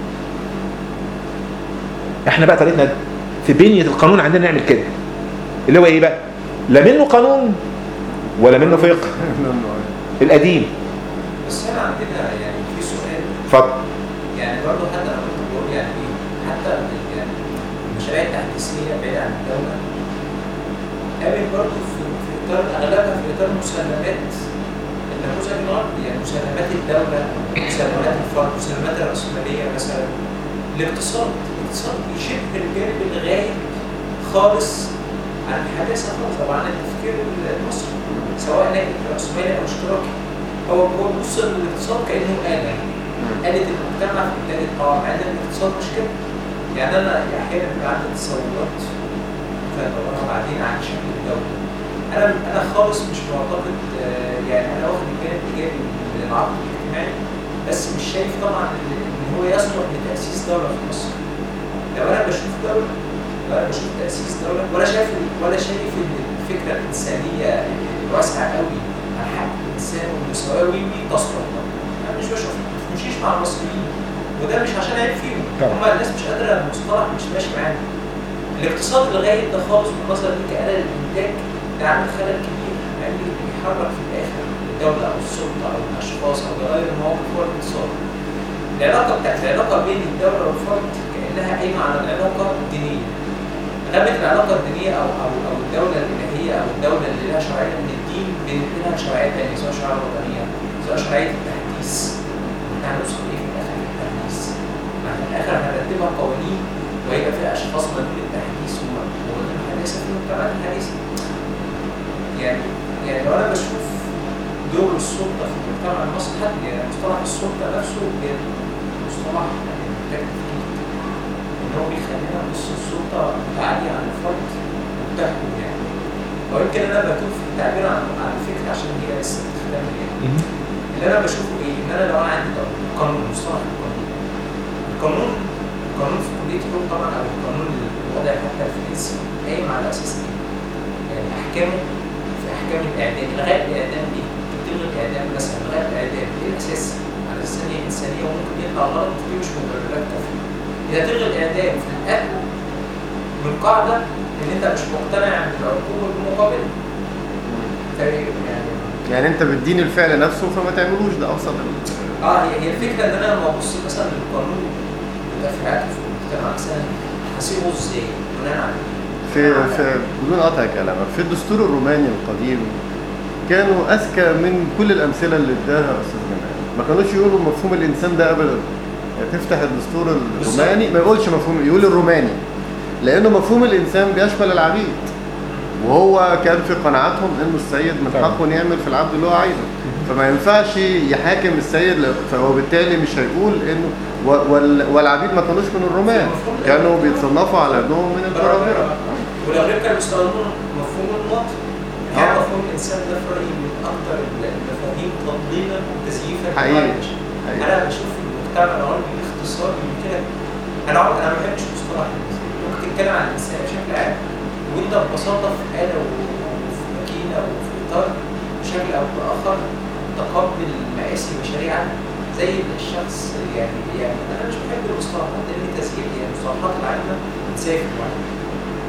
احنا بقى طريقتنا في بنيه القانون عندنا نعمل كده اللي هو ايه بقى لا منه قانون ولا منه فقه القديم بس هنا عندنا يعني في سؤال اتفضل يعني برضه حتى انا كنت بقول يعني ايه حتى ال- يعني المشاريع التحديثيه بعيده عن الدوله قابل برضه في في اطار اغلبها في اطار مسلمات النموذج الغربي يعني مسلمات الدوله مسلمات الفرد مسلمات الراسماليه مثلا الاقتصاد الاقتصاد شبه الجانب الغايب خالص عن الحداثه خالص او عن التفكير المصري سواء ناتج راسمالي او اشتراكي هو هو بص للاقتصاد كانه آلة آلة المجتمع في بداية اه مع ان الاقتصاد مش كده يعني انا احيانا بيبقى عندي تصورات فدورها بعدين عن شكل الدولة انا انا خالص مش معتقد آه، يعني انا واخد الجانب الايجابي من العقد الاجتماعي بس مش شايف طبعا ان إن هو يصلح لتاسيس دوله في مصر لو انا بشوف دوله لو انا بشوف تاسيس دوله ولا شايف ولا شايف ان الفكره الانسانيه الواسعه قوي عن حق الانسان والمساواه وي وي تصلح انا مش بشوف ما بتمشيش مع المصريين وده مش عشان عيب فيهم طبعا. هم الناس مش قادره المصطلح مش ماشي معاهم الاقتصاد الغايب ده خالص بالنظر دي كآلة للإنتاج ده عامل خلل كبير يعني بيحرك في الآخر الدولة أو السلطة أو الأشخاص أو غير المواقف هو الاقتصاد. العلاقة بتاعت العلاقة بين الدولة والفرد كأنها قايمة على العلاقة الدينية. غابت العلاقة الدينية أو أو أو الدولة الإلهية أو الدولة اللي لها شرعية من الدين بين لها شرعية تانية سواء شرعية وطنية سواء شرعية التحديث. إحنا هنوصل إيه في الآخر التحديث؟ ما في الآخر هنرتبها قوانين ويبقى فيها اشخاص ما بين التحديث وما بين الحداثه في المجتمعات الحديثه. يعني يعني لو انا بشوف دور السلطه في المجتمع المصري حتى يعني مصطلح السلطه نفسه بجد مصطلح يعني محتاج تفكير. ان هو بيخلينا نبص السلطه متعاليه عن الفرد وبتحكم يعني. ويمكن انا بتوه في التعبير عن عن الفكره عشان هي لسه بتختلف يعني. اللي انا بشوفه ايه؟ ان انا لو انا عندي قانون مصطلح القانون القانون القانون في كليه الحقوق طبعا او القانون الوضع حتى الفرنسي قايم على اساس ايه؟ يعني احكامه في احكام الاعدام الغاء الاعدام دي بتلغي الاعدام مثلا الغاء الاعدام ايه الاساس؟ على اساس ان هي انسانيه وممكن يطلع غلط دي مش مبررات كافيه. اذا تلغي الاعدام فالاخر من قاعده ان انت مش مقتنع بالعقوبه المقابله. يعني يعني انت بتدين الفعل نفسه فما تعملوش ده ابسط ال- اه هي هي الفكره ان انا لما ابص مثلا للقانون وتفريعاته في المجتمع مثلا هسيبه ازاي؟ بناء على إيه؟ في في بدون قطع كلامك في الدستور الروماني القديم كانوا اذكى من كل الامثله اللي اداها استاذ جمال ما كانوش يقولوا مفهوم الانسان ده ابدا يعني تفتح الدستور الروماني ما يقولش مفهوم يقول الروماني لانه مفهوم الانسان بيشمل العبيد وهو كان في قناعتهم انه السيد من طبعا. حقه إنه يعمل في العبد اللي هو عايزه فما ينفعش يحاكم السيد ل- وبالتالي مش هيقول انه و- وال- والعبيد ما كانوش من الرومان كانوا بيتصنفوا على انهم من البرابره والاغريق كانوا بيستخدموا مفهوم المواطن يعني آه. مفهوم الانسان ده في رايي من اكثر المفاهيم تضليلا وتزييفا حقيقي. للواقع. حقيقي. انا بشوف المجتمع الغربي باختصار من كده انا عمري انا ما بحبش مصطلح الانسان ممكن تتكلم عن الانسان بشكل عام وانت ببساطه في اله وفي ماكينه وفي اطار بشكل او باخر تقبل مقاسي بشريعه زي الشخص يعني يعني انا مش بحب المصطلحات اللي هي تسجيل هي المصطلحات العامه بتسافر واحد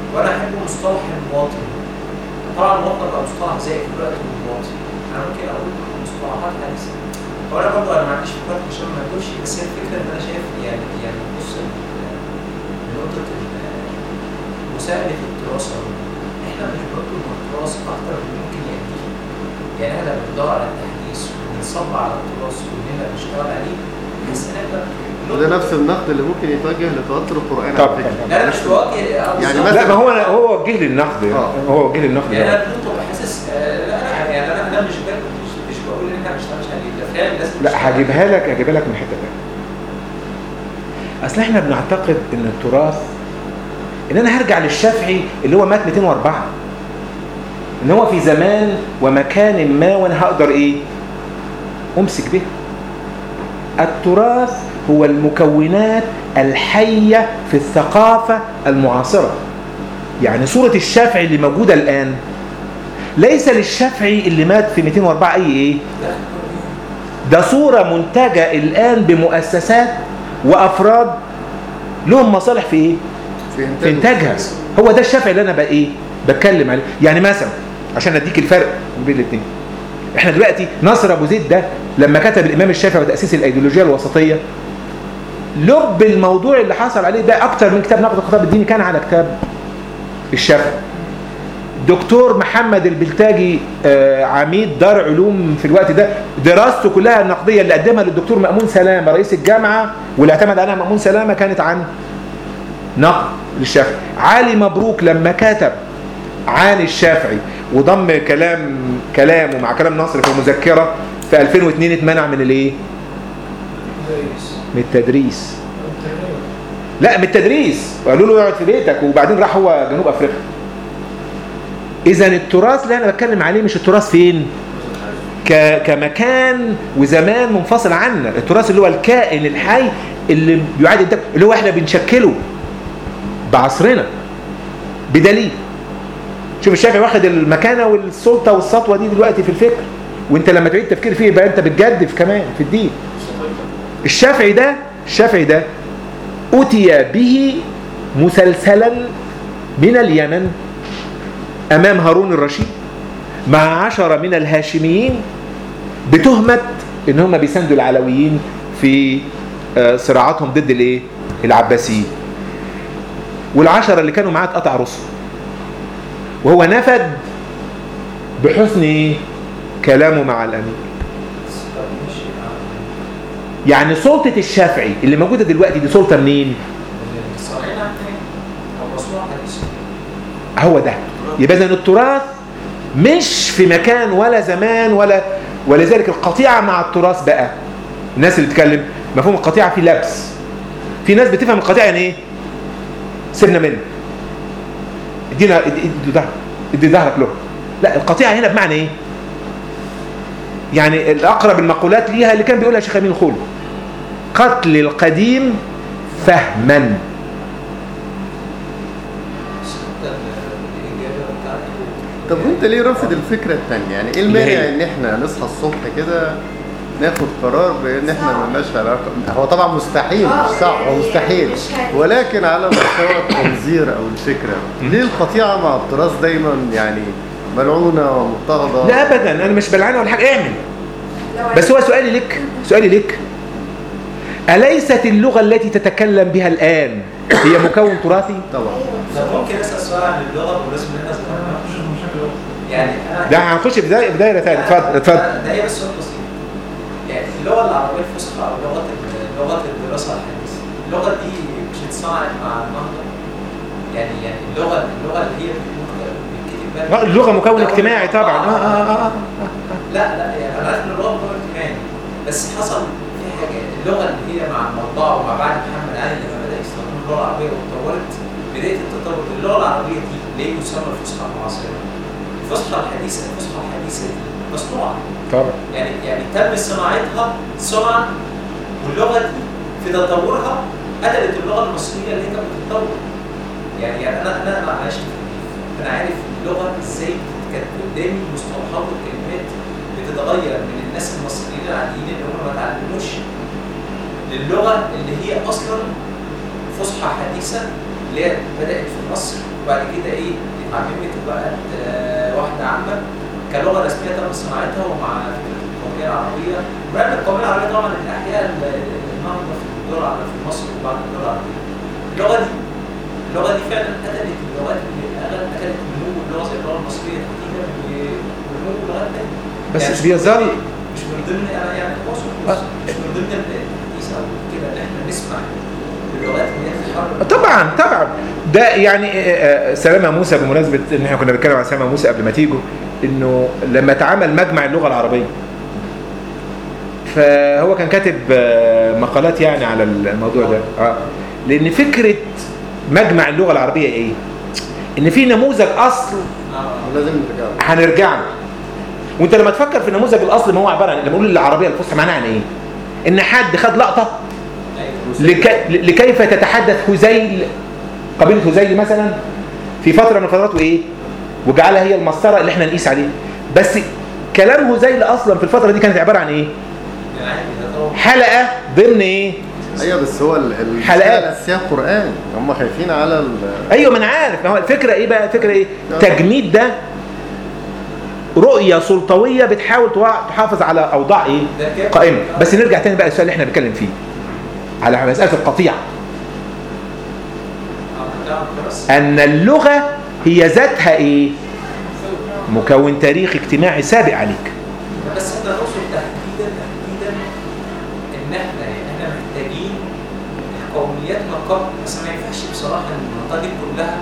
وانا احب مصطلح المواطن طبعا المواطن بقى مصطلح زي في الوقت المواطن انا ممكن اقول مصطلحات حديثه هو انا برضه انا ما عنديش فكره عشان ما ادوش بس هي الفكره ان انا شايف يعني يعني بص نقطه مساءله الدراسه احنا مش بنطلب من التراث اكتر من ممكن يأتيه يعني احنا لما بندور على التحديث وبنصب على التراث واننا بنشتغل عليه بحس ان احنا وده نفس النقد اللي ممكن يتوجه لتوتر القرآن طب. على فكرة لا انا مش بواجه يعني بالظبط. لا ما هو هو وجه للنقد آه. هو وجه للنقد يعني انا بنطلب حاسس آه، لا لا يعني انا انا مش بقول مش, مش بقول ان احنا ما نشتغلش عليه ده فعلا لازم لا نشتغل. هجيبها لك هجيبها لك من حته ثانيه اصل احنا بنعتقد ان التراث ان انا هرجع للشافعي اللي هو مات 204 ان هو في زمان ومكان ما وانا هقدر ايه امسك به التراث هو المكونات الحيه في الثقافه المعاصره يعني صوره الشافعي اللي موجوده الان ليس للشافعي اللي مات في 204 اي ايه ده صورة منتجة الآن بمؤسسات وأفراد لهم مصالح في إيه؟ في في إنتاجها هو ده الشافعي اللي أنا بقى إيه؟ بتكلم عليه يعني مثلا عشان أديك الفرق بين الاثنين إحنا دلوقتي ناصر أبو زيد ده لما كتب الإمام الشافعي وتأسيس الأيديولوجية الوسطية لب الموضوع اللي حصل عليه ده أكتر من كتاب نقد الخطاب الديني كان على كتاب الشافعي دكتور محمد البلتاجي آه، عميد دار علوم في الوقت ده دراسته كلها النقديه اللي قدمها للدكتور مأمون سلامه رئيس الجامعه واللي اعتمد عليها مأمون سلامه كانت عن نقد للشافعي علي مبروك لما كتب عن الشافعي وضم كلام كلامه مع كلام ناصر في المذكره في 2002 اتمنع من الايه؟ من التدريس لا من التدريس وقالوا له يقعد في بيتك وبعدين راح هو جنوب افريقيا اذا التراث اللي انا بتكلم عليه مش التراث فين ك... كمكان وزمان منفصل عنا التراث اللي هو الكائن الحي اللي بيعاد الدم اللي هو احنا بنشكله بعصرنا بدليل شوف الشافعي واخد المكانه والسلطه والسطوه دي دلوقتي في الفكر وانت لما تعيد التفكير فيه يبقى انت بتجدف كمان في الدين الشافعي ده الشافعي ده أتي به مسلسلا من اليمن أمام هارون الرشيد مع عشرة من الهاشميين بتهمة إن هم بيساندوا العلويين في آه، صراعاتهم ضد الإيه؟ العباسيين والعشرة اللي كانوا معاه اتقطع رسل وهو نفد بحسن إيه؟ كلامه مع الأمير يعني سلطة الشافعي اللي موجودة دلوقتي دي سلطة منين؟ الصالحين عندنا او مصنوع حديث هو ده يبقى اذا التراث مش في مكان ولا زمان ولا ولذلك القطيعة مع التراث بقى الناس اللي بتتكلم مفهوم القطيعة فيه لبس في ناس بتفهم القطيعة يعني ايه سيبنا منه ادينا ادي ادي ظهرك ادي ظهرك له لا القطيعة هنا بمعنى ايه يعني الاقرب المقولات ليها اللي كان بيقولها شيخ امين خول قتل القديم فهما الاجابه بتاعته طب وانت ليه رافض الفكره الثانيه يعني ايه اللي هي؟ المانع ان احنا نصحى الصبح كده ناخد قرار بان احنا ما لناش علاقه هو طبعا مستحيل آه، مش صعب هو يعني مستحيل مش هي- ولكن على مستوى التنظير او الفكره ليه القطيعه مع التراث دايما يعني ملعونه ومضطهده لا ابدا انا مش بلعانه ولا حاجه اعمل لو بس هو سؤالي لك سؤالي لك أليست اللغة التي تتكلم بها الآن هي مكون تراثي؟ طبعا طب ممكن اسال سؤال عن اللغه بالنسبه ان احنا ذكرناها يعني انا ده هنخش في دايرة في دايرة ثانية اتفضل اتفضل ده هي بس سؤال بسيط يعني اللغه العربيه الفصحى او لغه ال- لغه الدراسه الحديثه اللغه دي مش اتصنعت مع النهضه يعني يعني اللغه اللغه اللي هي بتكتب بها آه، اللغة مكون اجتماعي طبعا آه آه آه آه. لا لا يعني انا عارف ان اللغه مكون اجتماعي بس حصل في حاجه اللغه اللي هي مع المطبعه ومع بعد محمد علي لما بدا يستخدم اللغه العربيه واتطورت بدايه التطور اللغه العربيه دي ليه يسمى الفصحى المعاصره؟ الفصحى الحديثه الفصحى الحديثه دي مصنوعه طبعا يعني يعني تم صناعتها صنعا واللغه دي في تطورها قتلت اللغه المصريه اللي هي كانت بتتطور يعني يعني انا انا انا عشت في الريف انا عارف اللغه ازاي كانت قدامي مصطلحات وكلمات بتتغير من الناس المصريين العاديين اللي هم ما اتعلموش للغه اللي هي اصلا فصحى حديثه اللي هي بدات في مصر وبعد كده ايه اتعممت وبقت آه، واحده عامه كلغه رسميه تم صناعتها ومع فكره القوميه العربيه وبعد القوميه العربيه طبعا من الاحياء ال- النهضه في الدول العربيه في مصر وبعد الدول العربيه اللغه دي اللغه دي فعلا قتلت اللغات اللي اغلب قتلت نمو اللغه زي اللغه المصريه تحديدا و- ونمو لغات تانيه بس يعني مش بيظل مش من ضمن انا يعني تواصل آه. مش من ضمن التدريس او كده ان احنا نسمع اللغات اللي هي تتحرك طبعا طبعا ده يعني آه، آه، سلامة موسى بمناسبة ان احنا كنا بنتكلم عن سلامة موسى قبل ما تيجوا انه لما اتعمل مجمع اللغة العربية فهو كان كاتب آه، مقالات يعني على الموضوع ده اه لان فكرة مجمع اللغة العربية ايه ان في نموذج اصل آه. لازم نرجع له. هنرجع له وانت لما تفكر في النموذج الاصلي ما هو عباره عن لما نقول العربيه الفصحى معناها عن ايه ان حد خد لقطه ايوه لك... لكيف تتحدث هزيل قبيله هزيل مثلا في فتره من الفترات وايه وجعلها هي المسطره اللي احنا نقيس عليها بس كلام هزيل اصلا في الفتره دي كانت عباره عن ايه يعني ده طبعا حلقه ضمن ايه ايوه بس هو ال- ال- حلقات. الاساسيه قران هم خايفين على ال- ايوه ما انا عارف ما هو الفكره ايه بقى الفكره ايه تجميد ده رؤيه سلطويه بتحاول توع- تحافظ على اوضاع ايه ده كده قائمه بس نرجع تاني بقى السؤال اللي احنا بنتكلم فيه على مساله القطيعه آه، ده خلاص. ان اللغه هي ذاتها ايه مكون تاريخي اجتماعي سابق عليك بس احنا نقصد تحديدا تحديدا ان احنا احنا محتاجين قوميات نقاب بس ما ينفعش بصراحه ان المنطقه دي كلها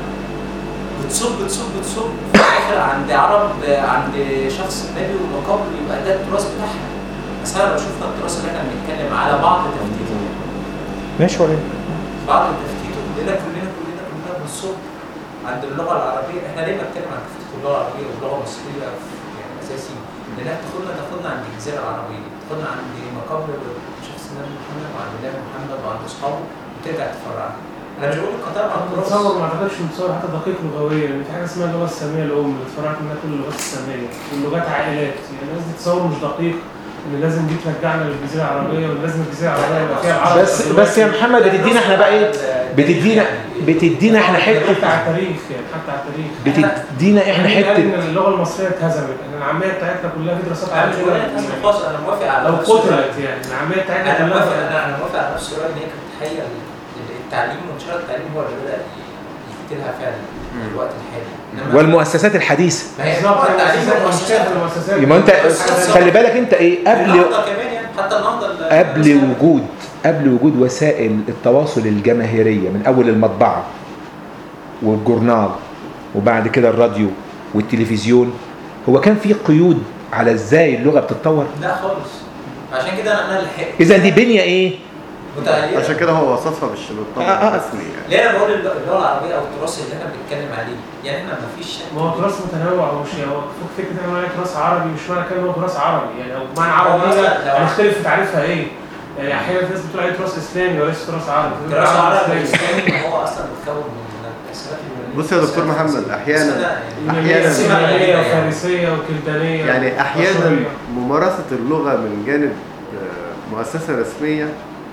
بتصب تصب تصب في الاخر عند عرب عند شخص نبي ونقاب يبقى ده التراث بتاعها بس انا بشوف التراث اللي احنا بنتكلم على بعض تفتيته ماشي ولا بعض تفتيته كلنا كلنا كلنا كلنا بنصب عند اللغه العربيه احنا ليه بنتكلم عن تفتيت اللغه العربيه واللغه المصريه يعني اساسي لانها تاخدنا تاخدنا عند الجزيره العربيه تاخدنا عند مقابر شخص النبي محمد وعند النبي محمد وعند اصحابه وترجع تفرعنا انا مش بقول القطار عن التراث تصور ما اعتقدش متصور حتى دقيق لغويا لان في حاجه اسمها اللغه الساميه الام اللي اتفرعت منها كل اللغات الساميه واللغات عائلات يعني الناس دي تصور مش دقيق ان لازم دي ترجعنا للجزيره العربيه وان لازم الجزيره العربيه يبقى فيها العرب بس بس يا محمد بتدينا احنا بقى ايه بتدينا بتدينا احنا حتى حته على التاريخ يعني حتى على التاريخ بتدينا احنا مين قال حته ان اللغه المصريه اتهزمت ان العاميه بتاعتنا كلها في دراسات انا مش بقول عالميه لك أنا خلاص انا موافق على لو نفس الرأي. قتلت يعني العاميه بتاعتنا انا موافق كلها انا انا موافق على نفس الراي ان هي كانت حقيقه التعليم وانتشار التعليم هو اللي بدا يقتلها فعلا في الوقت الحالي إنما- والمؤسسات الحديثه ما هي بالظبط التعليم المؤسسات والمؤسسات المؤسسات يبقى انت خلي بالك انت ايه قبل النهضه كمان يعني حتى النهضه ال- قبل وجود قبل وجود وسائل التواصل الجماهيريه من اول المطبعه والجورنال وبعد كده الراديو والتلفزيون هو كان في قيود على ازاي اللغه بتتطور لا خالص عشان كده انا انا لحقت اذا دي بنيه ايه متغيره عشان كده هو وصفها بالشلوطان آه، آه. الرسمي يعني ليه انا بقول اللغه اللغة العربيه او التراث اللي احنا بنتكلم عليه يعني احنا ما فيش ما هو تراث متنوع ومش هو فكره ان انا تراث عربي مش معنى كده ان هو تراث عربي يعني او معنى هو عربي مثلا هنا لو- هنختلف في تعريفها ايه يعني احيانا في ناس بتقول عليه تراث اسلامي وليس تراث عربي التراث تراث العربي إسلامي. الاسلامي ما هو اصلا متكون من الاسماء اليونانية. بص يا دكتور محمد، أحيانا- يونانية أحياناً- سينائية وفارسية وكلدانية يعني احيانا وأشورية. ممارسه اللغه من جانب آه، مؤسسه رسميه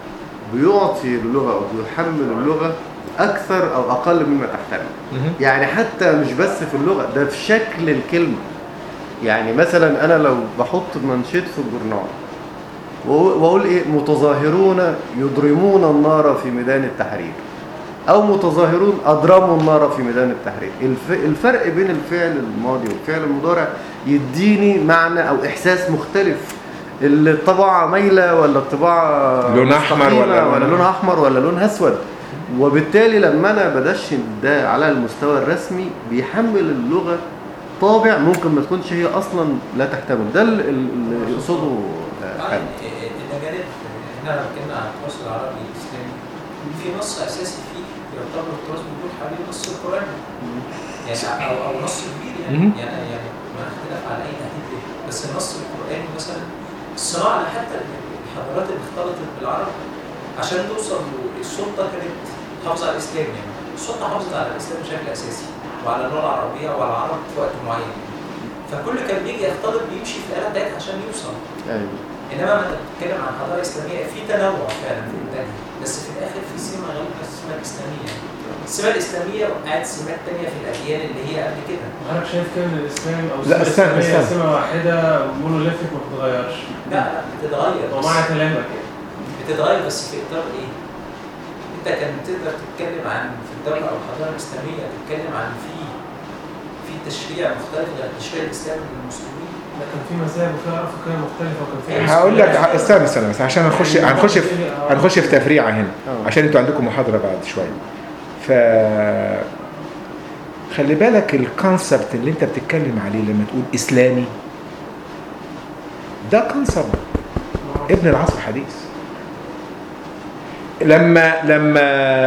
بيعطي اللغه او بيحمل اللغه اكثر او اقل مما تحتمل يعني حتى مش بس في اللغه ده في شكل الكلمه يعني مثلا انا لو بحط منشيت في الجورنال وأقول- واقول ايه متظاهرون يضرمون النار في ميدان التحرير او متظاهرون اضرموا النار في ميدان التحرير الف... الفرق بين الفعل الماضي والفعل المضارع يديني معنى او احساس مختلف الطباعه مايله ولا الطباعه لون أحمر مستقيمة ولا- ولا لونها احمر ولا لونها اسود وبالتالي لما انا بدشن ده على المستوى الرسمي بيحمل اللغه طابع ممكن ما تكونش هي اصلا لا تحتمل ده اللي اللي يقصده آه، حامد. الاجانب احنا لو اتكلمنا عن التراث العربي الاسلامي في نص اساسي فيه يعتبر التراث بيقول حواليه نص القران يعني او او نص كبير يعني مهم. يعني يعني ما اختلف على اي تحديد ليه بس النص القراني مثلا الصناعه اللي حتى الحضارات اللي اختلطت بالعرب عشان توصل السلطه كانت حافظه على الاسلام يعني السلطه حافظت على الاسلام بشكل اساسي وعلى اللغه العربيه وعلى العرب في وقت معين فكل كان بيجي يختلط بيمشي في الاله بتاعتها عشان يوصل ايوه انما لما انت بتتكلم عن حضاره اسلاميه في تنوع فعلا في الانتاج بس في الاخر في سمه غالبا اسمها الاسلاميه السمات الاسلاميه وقعت سمات تانية في الاديان اللي هي قبل كده حضرتك شايف كده ان الاسلام او لا، السنة استنى، الإسلامية استنى. سمه واحده مونوليثيك ما بتتغيرش لا لا بتتغير بس ومع كلامك يعني بتتغير بس في اطار ايه؟ انت كان تقدر تتكلم عن في الدوله او الحضاره الاسلاميه تتكلم عن في في تشريع مختلف غير التشريع الاسلامي للمسلمين لكن في مذاهب وفي آراء فقهيه مختلفه وكان في هقول لك استنى استنى بس عشان هنخش هنخش في هنخش في تفريعه هنا آه. عشان انتوا عندكم محاضره بعد شويه ف خلي بالك الكونسبت اللي انت بتتكلم عليه لما تقول اسلامي ده كونسبت ابن العصر الحديث لما لما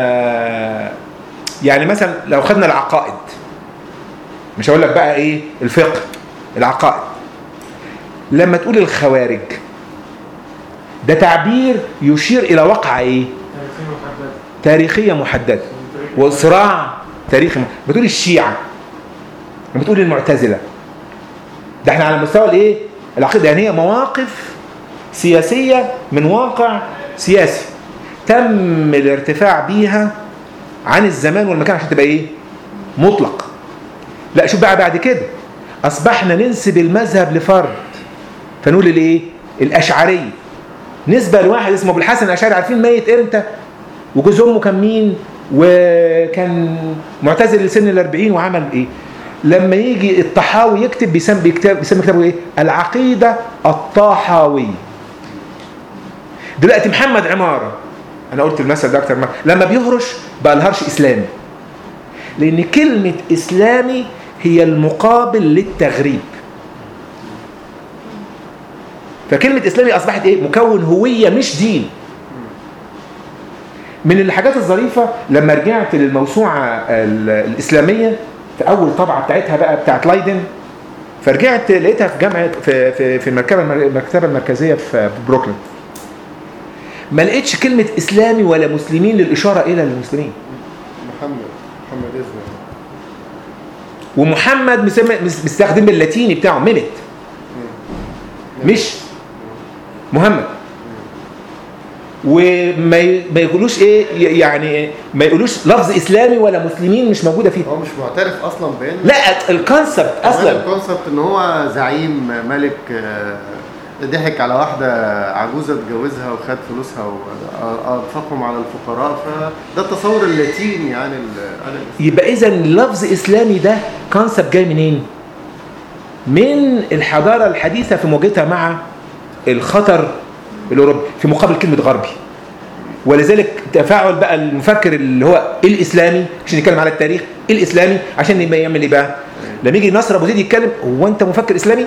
يعني مثلا لو خدنا العقائد مش هقول لك بقى ايه الفقه العقائد لما تقول الخوارج ده تعبير يشير الى وقعه ايه في محدد تاريخيه محدده وصراع تاريخي م- بتقول الشيعة بتقول المعتزلة ده احنا على مستوى الايه العقيدة يعني هي مواقف سياسية من واقع سياسي تم الارتفاع بيها عن الزمان والمكان عشان تبقى ايه مطلق لا شوف بقى بعد كده اصبحنا ننسب المذهب لفرد فنقول الايه الاشعري نسبة لواحد اسمه ابو الحسن الاشعري عارفين ميت امتى وجوز امه كان مين وكان معتزل لسن الأربعين وعمل ايه لما يجي الطحاوي يكتب بيسمي بيكتب بيسمي كتابه ايه العقيده الطحاويه دلوقتي محمد عماره انا قلت المثل ده اكتر مره لما بيهرش بقى الهرش اسلامي لان كلمه اسلامي هي المقابل للتغريب فكلمه اسلامي اصبحت ايه مكون هويه مش دين من الحاجات الظريفه لما رجعت للموسوعه ال- الاسلاميه في اول طبعه بتاعتها بقى بتاعت لايدن فرجعت لقيتها في جامعه في في في المكتبه المر- المكتبه المركزيه في بروكلين ما لقيتش كلمه اسلامي ولا مسلمين للاشاره الى المسلمين محمد محمد إذن ومحمد مسمى- مس- مستخدم اللاتيني بتاعه ميمت مش محمد وما ي- ما يقولوش ايه ي- يعني ما يقولوش لفظ اسلامي ولا مسلمين مش موجوده فيه هو مش معترف اصلا بان لا الكونسبت اصلا اصلا الكونسبت ان هو زعيم ملك آه، ضحك على واحده عجوزه اتجوزها وخد فلوسها وانفقهم على الفقراء فده التصور اللاتيني عن ال- عن الإسلام. يبقى اذا لفظ اسلامي ده كونسبت جاي منين من الحضاره الحديثه في مواجهتها مع الخطر الاوروبي في مقابل كلمه غربي ولذلك تفاعل بقى المفكر اللي هو الاسلامي عشان يتكلم على التاريخ الاسلامي عشان يبقى يعمل ايه بقى لما يجي نصر ابو زيد يتكلم هو انت مفكر اسلامي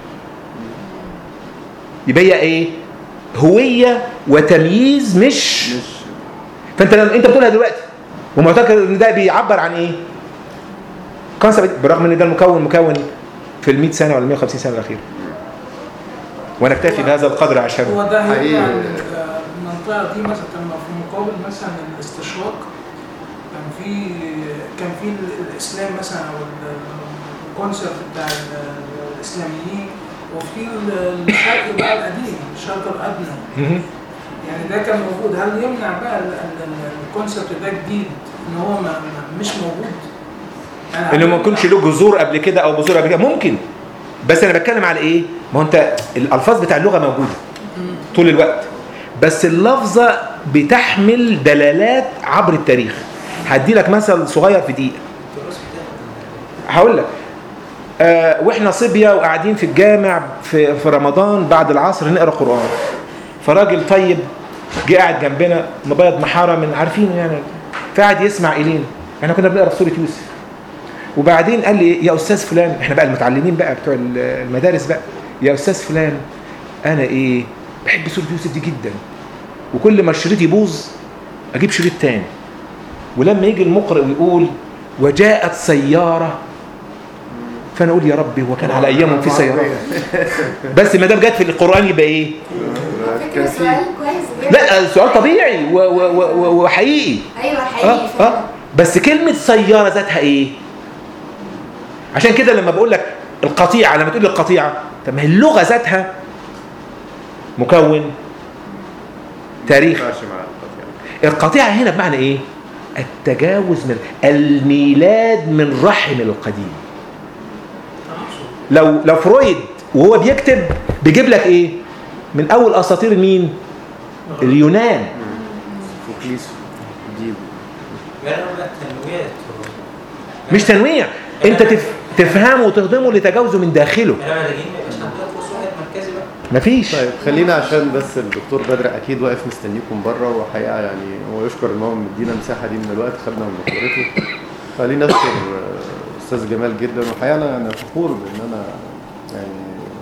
يبقى هي ايه هويه وتمييز مش مش فانت لما انت بتقولها دلوقتي ومعتقد ان ده بيعبر عن ايه؟ كونسبت بالرغم ان ده المكون مكون في ال 100 سنه ولا 150 سنه الاخيره. وانا اكتفي بهذا القدر عشان هو ده حقيقي. هيرجع المنطقة دي مثلا كان في مقابل مثلا الاستشراق كان في كان في الإسلام مثلا أو الكونسيبت بتاع ال- الإسلاميين وفي ال- الشرق بقى القديم الشرق الأدنى مهم. يعني ده كان موجود هل يمنع بقى ال- ال- الكونسيبت ده جديد ان هو ما ما- مش موجود؟ يعني انه ما يكونش له جذور قبل كده او بذور قبل كده ممكن بس انا بتكلم على ايه؟ ما هو انت الالفاظ بتاع اللغه موجوده طول الوقت بس اللفظه بتحمل دلالات عبر التاريخ هدي لك مثل صغير في دقيقه التراث بتاعنا هقول لك آه واحنا صبيه وقاعدين في الجامع في, في رمضان بعد العصر نقرا قران فراجل طيب جه قاعد جنبنا مبيض محاره من عارفينه يعني فقعد يسمع الينا احنا كنا بنقرا في سوره يوسف وبعدين قال لي يا استاذ فلان احنا بقى المتعلمين بقى بتوع المدارس بقى يا استاذ فلان انا ايه بحب سوره يوسف دي جدا وكل ما الشريط يبوظ اجيب شريط تاني ولما يجي المقرئ ويقول وجاءت سياره فانا اقول يا ربي هو كان على ايامهم في سيارات بس ما دام جت في القران يبقى ايه كان فكرة في سؤال كويس جدا لا السؤال طبيعي و- و- و- وحقيقي ايوه اه حقيقي اه فعلا بس كلمه سياره ذاتها ايه عشان كده لما بقول لك القطيعه لما تقول لي القطيعه طب ما هي اللغه ذاتها مكون ما تاريخ ينفعش مع القطيع. القطيعه هنا بمعنى ايه التجاوز من الميلاد من رحم القديم لو لو فرويد وهو بيكتب بيجيب لك ايه من اول اساطير مين اليونان فوكليس دي يعني انا بقى تنويات مش تنويع انت تف تفهمه وتهضمه لتجاوزه من داخله انا محتاجين ما يبقاش عندنا كورس واحد مركزي بقى مفيش طيب خلينا عشان بس الدكتور بدر اكيد واقف مستنيكم بره وحقيقه يعني هو يشكر ان هو مدينا المساحه دي من الوقت خدنا من خبرته خلينا نشكر آه، استاذ جمال جدا وحقيقه انا انا فخور بان انا يعني